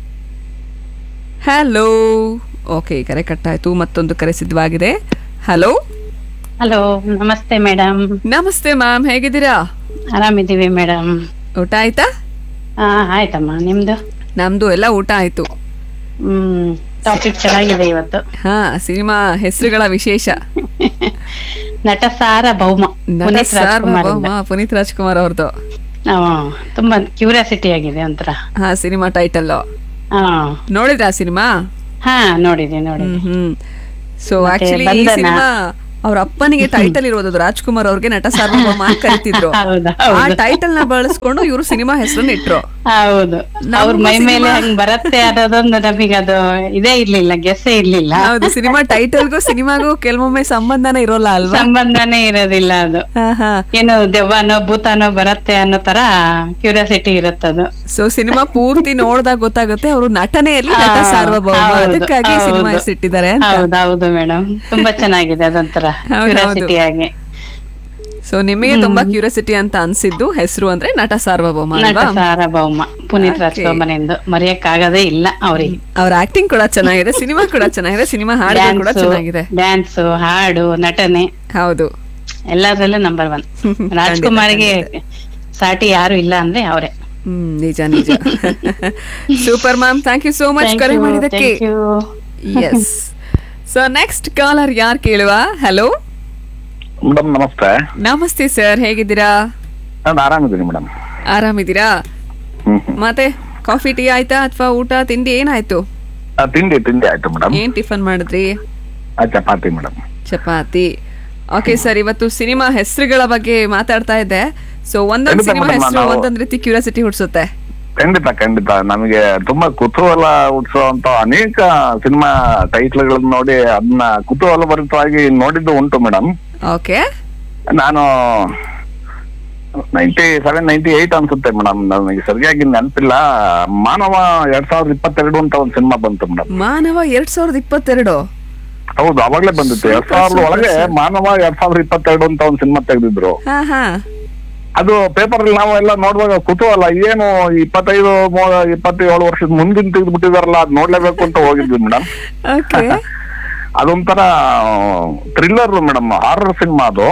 ಹಲೋ ಓಕೆ ಕರೆ ಕಟ್ಟಾಯ್ತು ಮತ್ತೊಂದು ಕರೆ ಸಿದ್ಧವಾಗಿದೆ ಹಲೋ ಹಲೋ ನಮಸ್ತೆ ಮೇಡಮ್ ನಮಸ್ತೆ ಮ್ಯಾಮ್ ಹೇಗಿದ್ದೀರಾ ಆರಾಮಿದ್ದೀವಿ ಮೇಡಮ್ ಊಟ ಆಯ್ತಾ ಹಾ ಆಯ್ತಮ್ಮ ನಿಮ್ದು ನಮ್ದು ಎಲ್ಲ ಊಟ ಆಯ್ತು ಹ್ಮ್ ಟಾಪಿಕ್ ಚೆನ್ನಾಗಿದೆ ಇವತ್ತು ಹಾ ಸಿನಿಮಾ ಹೆಸರುಗಳ ವಿಶೇಷ ನಟ ಸಾರ ಭೌಮ ನಟ ಪುನೀತ್ ರಾಜ್ಕುಮಾರ್ ಸಾರ್ವಭೌಮ ಪುನೀತ್ ರಾಜ್ಕುಮಾರ್ ಅವ್ರದ್ದು ತುಂಬಾ ಕ್ಯೂರಿಯಾಸಿಟಿ ಆಗಿದೆ ಒಂಥರ ಹಾ ಸಿನಿಮಾ ಟೈಟಲ್ ಹಾ ನೋಡಿದ್ರಾ ಸಿನಿಮಾ ಹಾ ನೋಡಿದೆ ನೋಡಿದೆ ಹ್ಮ್ ಸೊ ಮತ್ತೆ ಆಕ್ಚುಲಿ ಈ ಬಂಧನ. ಸಿನಿಮಾ ಅವ್ರ ಅಪ್ಪನಿಗೆ ಟೈಟಲ್ ಇರೋದು ಅದು ರಾಜ್ಕುಮಾರ್ ಅವ್ರಿಗೆ ನಟ ಸಾರ್ವಭೌಮ ಅಂತ ಕರಿತಿದ್ರು ಹೌದಾ, ಆ ಹೌದು. ಟೈಟಲ್ ನ ಬಳಸ್ಕೊಂಡು ಇವರು ಸಿನಿಮಾ ಹೆಸರನ್ನ ಇಟ್ರು ಹೌದು ನಮ್ಗೂ ಅವ್ರ ಮೈ ಮೇಲೆ ಸಿನಿಮಾ- ಹಂಗ್ ಬರತ್ತೆ ಅನ್ನೋದೊಂದು ನಮಗೆ ಅದು ಇದೇ ಇರ್ಲಿಲ್ಲ ಗೆಸ್ಸೇ ಇರ್ಲಿಲ್ಲ ಹೌದು ಸಿನಿಮಾ ಟೈಟಲ್ಗೂ ಸಿನಿಮಾಗೂ ಕೆಲವೊಮ್ಮೆ ಸಂಬಂಧನೇ ಇರೋಲ್ಲ ಅಲ್ವಾ ಸಂಬಂಧನೇ ಇರೋದಿಲ್ಲ ಅದು ಏನು ದೆವ್ವನೋ ಭೂತನೋ ಬರತ್ತೆ ಅನ್ನೋ ತರ ಕ್ಯೂರಿಯಾಸಿಟಿ ಇರುತ್ತದು ಸೊ ಸಿನಿಮಾ ಪೂರ್ತಿ ನೋಡ್ದಾಗ ಗೊತ್ತಾಗುತ್ತೆ ಅವರು ನಟನೆಯಲ್ಲಿ ನಟ ಹಾ, ಸಾರ್ವಭೌಮ ಹೌದು, ಅದಕ್ಕಾಗಿ ಸಿನಿಮಾ ಹೌದು. ಹೆಸರಿಟ್ಟಿದ್ದಾರೆ ಅಂತ ಹೌದೌದು ಮೇಡಮ್ ತುಂಬಾ ಚೆನ್ನಾಗಿದೆ ಅದೊಂಥರ ಹೌದು, ಕ್ಯೂರಿಯಾಸಿಟಿ ಆಗಿ ಸೊ ನಿಮಗೆ ತುಂಬಾ ಕ್ಯೂರಿಯಾಸಿಟಿ ಅಂತ ಅನ್ಸಿದ್ದು ಹೆಸರು ಅಂದ್ರೆ ನಟ ಸಾರ್ವಭೌಮ ನಟ ಅಲ್ವಾ ಸಾರ್ವಭೌಮ ಪುನೀತ್ ರಾಜ್ಕುಮಾರ್ನಿಂದು ಮರೆಯಕ್ಕಾಗದೇ ಇಲ್ಲ ಅವ್ರಿಗೆ ಅವ್ರ ಆಕ್ಟಿಂಗ್ ಕೂಡ ಚೆನ್ನಾಗಿದೆ ಸಿನಿಮಾ ಕೂಡ ಚೆನ್ನಾಗಿದೆ ಸಿನಿಮಾ ಹಾಡುಗಳು ಕೂಡ ಚೆನ್ನಾಗಿದೆ ಡ್ಯಾನ್ಸ್ ಹಾಡು ನಟನೆ ಹೌದು ಎಲ್ಲದರಲ್ಲೂ ನಂಬರ್ ಒನ್ ರಾಜ್ಕುಮಾರ್ಗೆ ಸಾಟಿ ಯಾರು ಇಲ್ಲ ಅಂದ್ರೆ ಅವರೇ ಹ್ಮ್ ನಿಜ ನಿಜ super ma'am thank you so much Thank ಕರೆ you, ಮಾಡಿದಕ್ಕೆ thank you. Yes so next caller ಯಾರು ಕೇಳುವ ಹಲೋ ಮೇಡಮ್ ನಮಸ್ತೆ ನಮಸ್ತೆ ಸರ್ ಹೇಗಿದ್ದೀರಾ ನಾನು ಆರಾಮಿದ್ದೀನಿ ಮೇಡಮ್ ಆರಾಮಿದ್ದೀರಾ ಮತ್ತೆ ಕಾಫಿ ಟೀ ಆಯ್ತಾ ಅಥವಾ ಊಟ ತಿಂಡಿ ಏನಾಯ್ತು ತಿಂಡಿ ತಿಂಡಿ ಆಯ್ತು ಮೇಡಮ್ ಏನ್ ಟಿಫನ್ ಮಾಡಿದ್ರಿ chapati madam chapati okay sir ಇವತ್ತು ಸಿನಿಮಾ ಹೆಸರುಗಳ ಬಗ್ಗೆ ಮಾತಾಡ್ತಾ ಇದ್ದೆ ಸೊ ಒಂದೊಂದು ಖಂಡಿತ ಸಿನಿಮಾ madam, ಹೆಸರು ನಾವು- ಒಂದೊಂದ್ ರೀತಿ ಕ್ಯೂರಿಯಾಸಿಟಿ ಹುಡ್ಸುತ್ತೆ ಖಂಡಿತ ಖಂಡಿತ ನಮಗೆ ತುಂಬಾ ಕುತೂಹಲ ಹುಟ್ಟಿಸುವಂತ ಅನೇಕ ಸಿನಿಮಾ ಟೈಟ್ಲ್ಗಳನ್ನ ನೋಡಿ ಅದನ್ನ ಕುತೂಹಲ ಭರಿತವಾಗಿ ನೋಡಿದ್ದು ಉಂಟು ಮೇಡಮ್ ಓಕೆ ನಾನು ನೈಂಟಿ ಸೆವೆನ್ ನೈಂಟಿ ಏಟ್ ಅನ್ಸುತ್ತೆ ಮೇಡಮ್ ನನಗೆ ಸರಿಯಾಗಿ ನೆನಪಿಲ್ಲ ಮಾನವ ಎರಡ್ ಸಾವಿರದ ಇಪ್ಪತ್ತೆರಡು ಅಂತ ಒಂದು ಸಿನಿಮಾ ಬಂತು ಮೇಡಮ್ ಮಾನವ ಎರಡ್ ಸಾವಿರದ ಇಪ್ಪತ್ತೆರಡು ಹೌದು ಅವಾಗ್ಲೇ ಬಂದಿತ್ತು ಎರಡ್ Super, ಸಾವಿರದ super, ಒಳಗೆ sir. ಮಾನವ ಎರಡ್ ಸಾವಿರದ ಇಪ್ಪತ್ತೆರಡು ಅಂತ ಒಂದು ಸಿನಿಮಾ ತೆಗೆದಿದ್ರು ಹಾ ಹಾ ಅದು ಪೇಪರ್ ಅಲ್ಲಿ ನಾವೆಲ್ಲ ನೋಡುವಾಗ ಕುತೂಹಲ ಏನು ಇಪ್ಪತ್ತೈದು ಮೂ- ಇಪ್ಪತ್ತೇಳು ವರ್ಷದ ಮುಂದಿನ ತೆಗೆದು ಬಿಟ್ಟಿದಾರಲ್ಲ ಅದ್ ನೋಡ್ಲೇಬೇಕು ಅಂತ ಹೋಗಿದ್ವಿ ಮೇಡಮ್ ಓಕೆ ಅದೊಂಥರ ಥ್ರಿಲ್ಲರ್ ಮೇಡಮ್ ಹಾರರ್ ಸಿನಿಮಾ ಅದು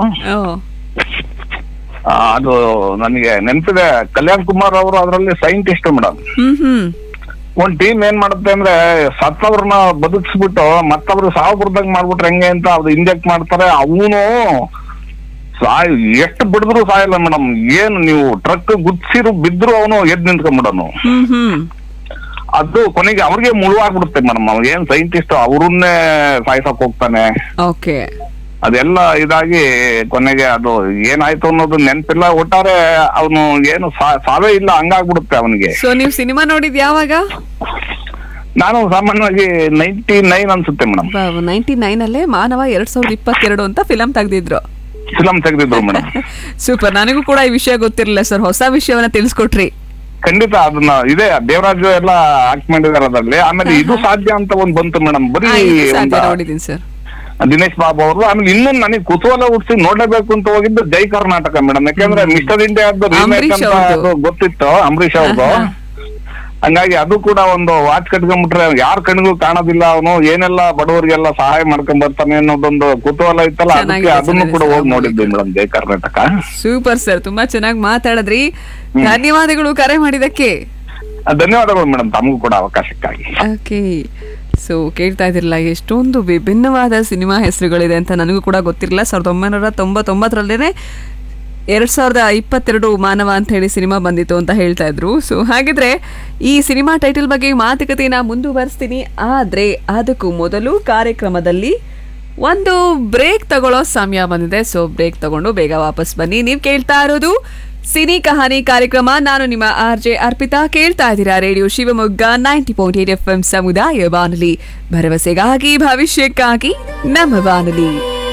ಆ, ಅದು ನನಗೆ ನೆನಪಿದೆ ಕಲ್ಯಾಣ್ ಕುಮಾರ್ ಅವರು ಅದರಲ್ಲಿ ಸೈಂಟಿಸ್ಟ್ ಮೇಡಮ್ ಹ್ಮ್ ಹ್ಮ್ ಒಂದ್ ಟೀಮ್ ಏನ್ ಮಾಡುತ್ತೆ ಅಂದ್ರೆ ಸತ್ತವ್ರನ್ನ ಬದುಕಿಸ್ಬಿಟ್ಟು ಮತ್ತವ್ರು ಸಾವು ಬರ್ದಂಗ್ ಮಾಡ್ಬಿಟ್ರೆ ಹೆಂಗೆ ಅಂತ ಅದು ಇಂಜೆಕ್ಟ್ ಮಾಡ್ತಾರೆ ಅವನು ಸಾಯ್ ಎಷ್ಟು ಬಿಡಿದ್ರು ಸಾಯಲ್ಲ ಮೇಡಮ್ ಏನು ನೀವು ಟ್ರಕ್ ಗುದ್ಸಿರು ಬಿದ್ರು ಅವನು ಎದ್ ನಿಂತ್ಕೊಂಡ್ಬಿಡನು ಹ್ಮ್ ಹ್ಮ್ ಅದು ಕೊನೆಗೆ ಅವ್ರಿಗೆ ಮುಳುವಾಗ್ಬಿಡುತ್ತೆ ಮೇಡಮ್ ಅವ್ನು ಏನ್ ಸೈಂಟಿಸ್ಟ್ ಅವ್ರನ್ನೇ ಸಾಯ್ಸಕ್ ಹೋಗ್ತಾನೆ ಓಕೆ ಅದೆಲ್ಲ ಇದಾಗಿ ಕೊನೆಗೆ ಅದು ಏನಾಯ್ತು ಅನ್ನೋದು ನೆನ್ಪಿಲ್ಲ ಒಟ್ಟಾರೆ ಅವನು ಏನು ಸಾ- ಸಾವೇ ಇಲ್ಲ ಹಂಗಾಗ್ಬಿಡುತ್ತೆ ಅವನಿಗೆ ಸೊ ನೀವು ಸಿನಿಮಾ ನೋಡಿದ್ ಯಾವಾಗ ನಾನು ಸಾಮಾನ್ಯವಾಗಿ ನೈಂಟಿ ನೈನ್ ಅನ್ಸುತ್ತೆ ಮೇಡಮ್ ನೈನ್ಟಿ ನೈನ್ ಅಲ್ಲೇ ಮಾನವ ಎರಡ್ ಸಾವಿರದ ಇಪ್ಪತ್ತೆರಡು ಅಂತ ಫಿಲಂ ತೆಗ್ದಿದ್ರು ಫಿಲಂ ತೆಗೆದಿದ್ರು ಮೇಡಮ್ ಸೂಪರ್ ನನಗೂ ಕೂಡ ಈ ವಿಷಯ ಗೊತ್ತಿರಲಿಲ್ಲ ಸರ್ ಹೊಸ ವಿಷಯವನ್ನ ತಿಳಿಸ್ಕೊಟ್ರಿ ಖಂಡಿತ ಅದನ್ನ ಇದೆ ದೇವರಾಜು ಎಲ್ಲ ಆಕ್ಟ್ ಮಾಡಿದಾರೆ ಅದ್ರಲ್ಲಿ ಆಮೇಲೆ ಇದು ಸಾಧ್ಯ ಅಂತ ಒಂದ್ ಬಂತು ಮೇಡಮ್ ಬರೀ ಹಾ, ಇದು ಸಾಧ್ಯ ಒಂದ- ನೋಡಿದೀನಿ ಸರ್ ದಿನೇಶ್ ಬಾಬು ಅವರು ಆಮೇಲೆ ಇನ್ನೊಂದು ನನಗೆ ಕುತೂಹಲ ಹುಟ್ಟಿಸಿ ನೋಡ್ಲೇಬೇಕು ಅಂತ ಹೋಗಿದ್ದು ಜೈ ಕರ್ನಾಟಕ ಮೇಡಮ್ ಯಾಕಂದ್ರೆ ಮಿಸ್ಟರ್ ಇಂಡಿಯಾದ್ದು ರೀಮೇಕ್ ಅಂಬರೀಷ್ ಅಂತ ಅವ್ರ್ದು. ಅದು ಗೊತ್ತಿತ್ತು ಅಂಬರೀಷ್ ಅವ್ರದ್ದು ಹಾ, ಹಂಗಾಗಿ ಅದು ಕೂಡ ಒಂದು ವಾಚ್ ಕಟ್ಕೊಂಡ್ಬಿಟ್ರೆ ಯಾರ ಕಣ್ಗೂ ಕಾಣೋದಿಲ್ಲ ಅವನು ಏನೆಲ್ಲ ಬಡವರಿಗೆಲ್ಲ ಸಹಾಯ ಮಾಡ್ಕೊಂಡ್ ಬರ್ತಾನೆ ಅನ್ನೋದೊಂದು ಕುತೂಹಲ ಇತ್ತಲ್ಲ ಅದಕ್ಕೆ ಚೆನ್ನಾಗಿದೆ, ಅದನ್ನು ಕೂಡ ಹೋಗಿ ಚೆನ್ನಾಗಿದೆ. ನೋಡಿದ್ವಿ madam Jai Karnataka super sir ತುಂಬಾ ಚೆನ್ನಾಗಿ ಮಾತಾಡಿದ್ರಿ ಧನ್ಯವಾದಗಳು ಕರೆ ಮಾಡಿದಕ್ಕೆ ಧನ್ಯವಾದಗಳು ಮೇಡಮ್ ತಮಗೂ ಕೂಡ ಅವಕಾಶಕ್ಕಾಗಿ ಓಕೆ ಸೊ ಕೇಳ್ತಾ ಇದಿರಲ್ಲ ಎಷ್ಟೊಂದು ವಿಭಿನ್ನವಾದ ಸಿನಿಮಾ ಹೆಸರುಗಳಿದೆ ಅಂತ ನನಗೂ ಕೂಡ ಗೊತ್ತಿರಲಿಲ್ಲ ಸಾವಿರದ ಒಂಬೈನೂರ ತೊಂಬತ್ತೊಂಬತ್ತರಲ್ಲೇ ಎರಡ್ ಸಾವಿರದ ಇಪ್ಪತ್ತೆರಡು ಮಾನವ ಅಂತ ಹೇಳಿ ಸಿನಿಮಾ ಬಂದಿತ್ತು ಅಂತ ಹೇಳ್ತಾ ಇದ್ರು ಸೊ ಹಾಗಿದ್ರೆ ಈ ಸಿನಿಮಾ ಟೈಟಲ್ ಬಗ್ಗೆ ಮಾತುಕತೆನ ಮುಂದುವರಿಸ್ತೀನಿ ಆದ್ರೆ ಅದಕ್ಕೂ ಮೊದಲು ಕಾರ್ಯಕ್ರಮದಲ್ಲಿ ಒಂದು ಬ್ರೇಕ್ ತಗೊಳ್ಳೋ ಸಮಯ ಬಂದಿದೆ ಸೊ ಬ್ರೇಕ್ ತಗೊಂಡು ಬೇಗ ವಾಪಸ್ ಬನ್ನಿ ನೀವು ಕೇಳ್ತಾ ಇರೋದು ಸಿನಿ ಕಹಾನಿ ಕಾರ್ಯಕ್ರಮ ನಾನು ನಿಮ್ಮ ಆರ್ ಜೆ ಅರ್ಪಿತಾ ಕೇಳ್ತಾ ಇದ್ದೀರಾ radio Shivamogga ninety point eight F M ಸಮುದಾಯ ಬಾನುಲಿ ಭರವಸೆಗಾಗಿ ಭವಿಷ್ಯಕ್ಕಾಗಿ ನಮ್ಮ ಬಾನುಲಿ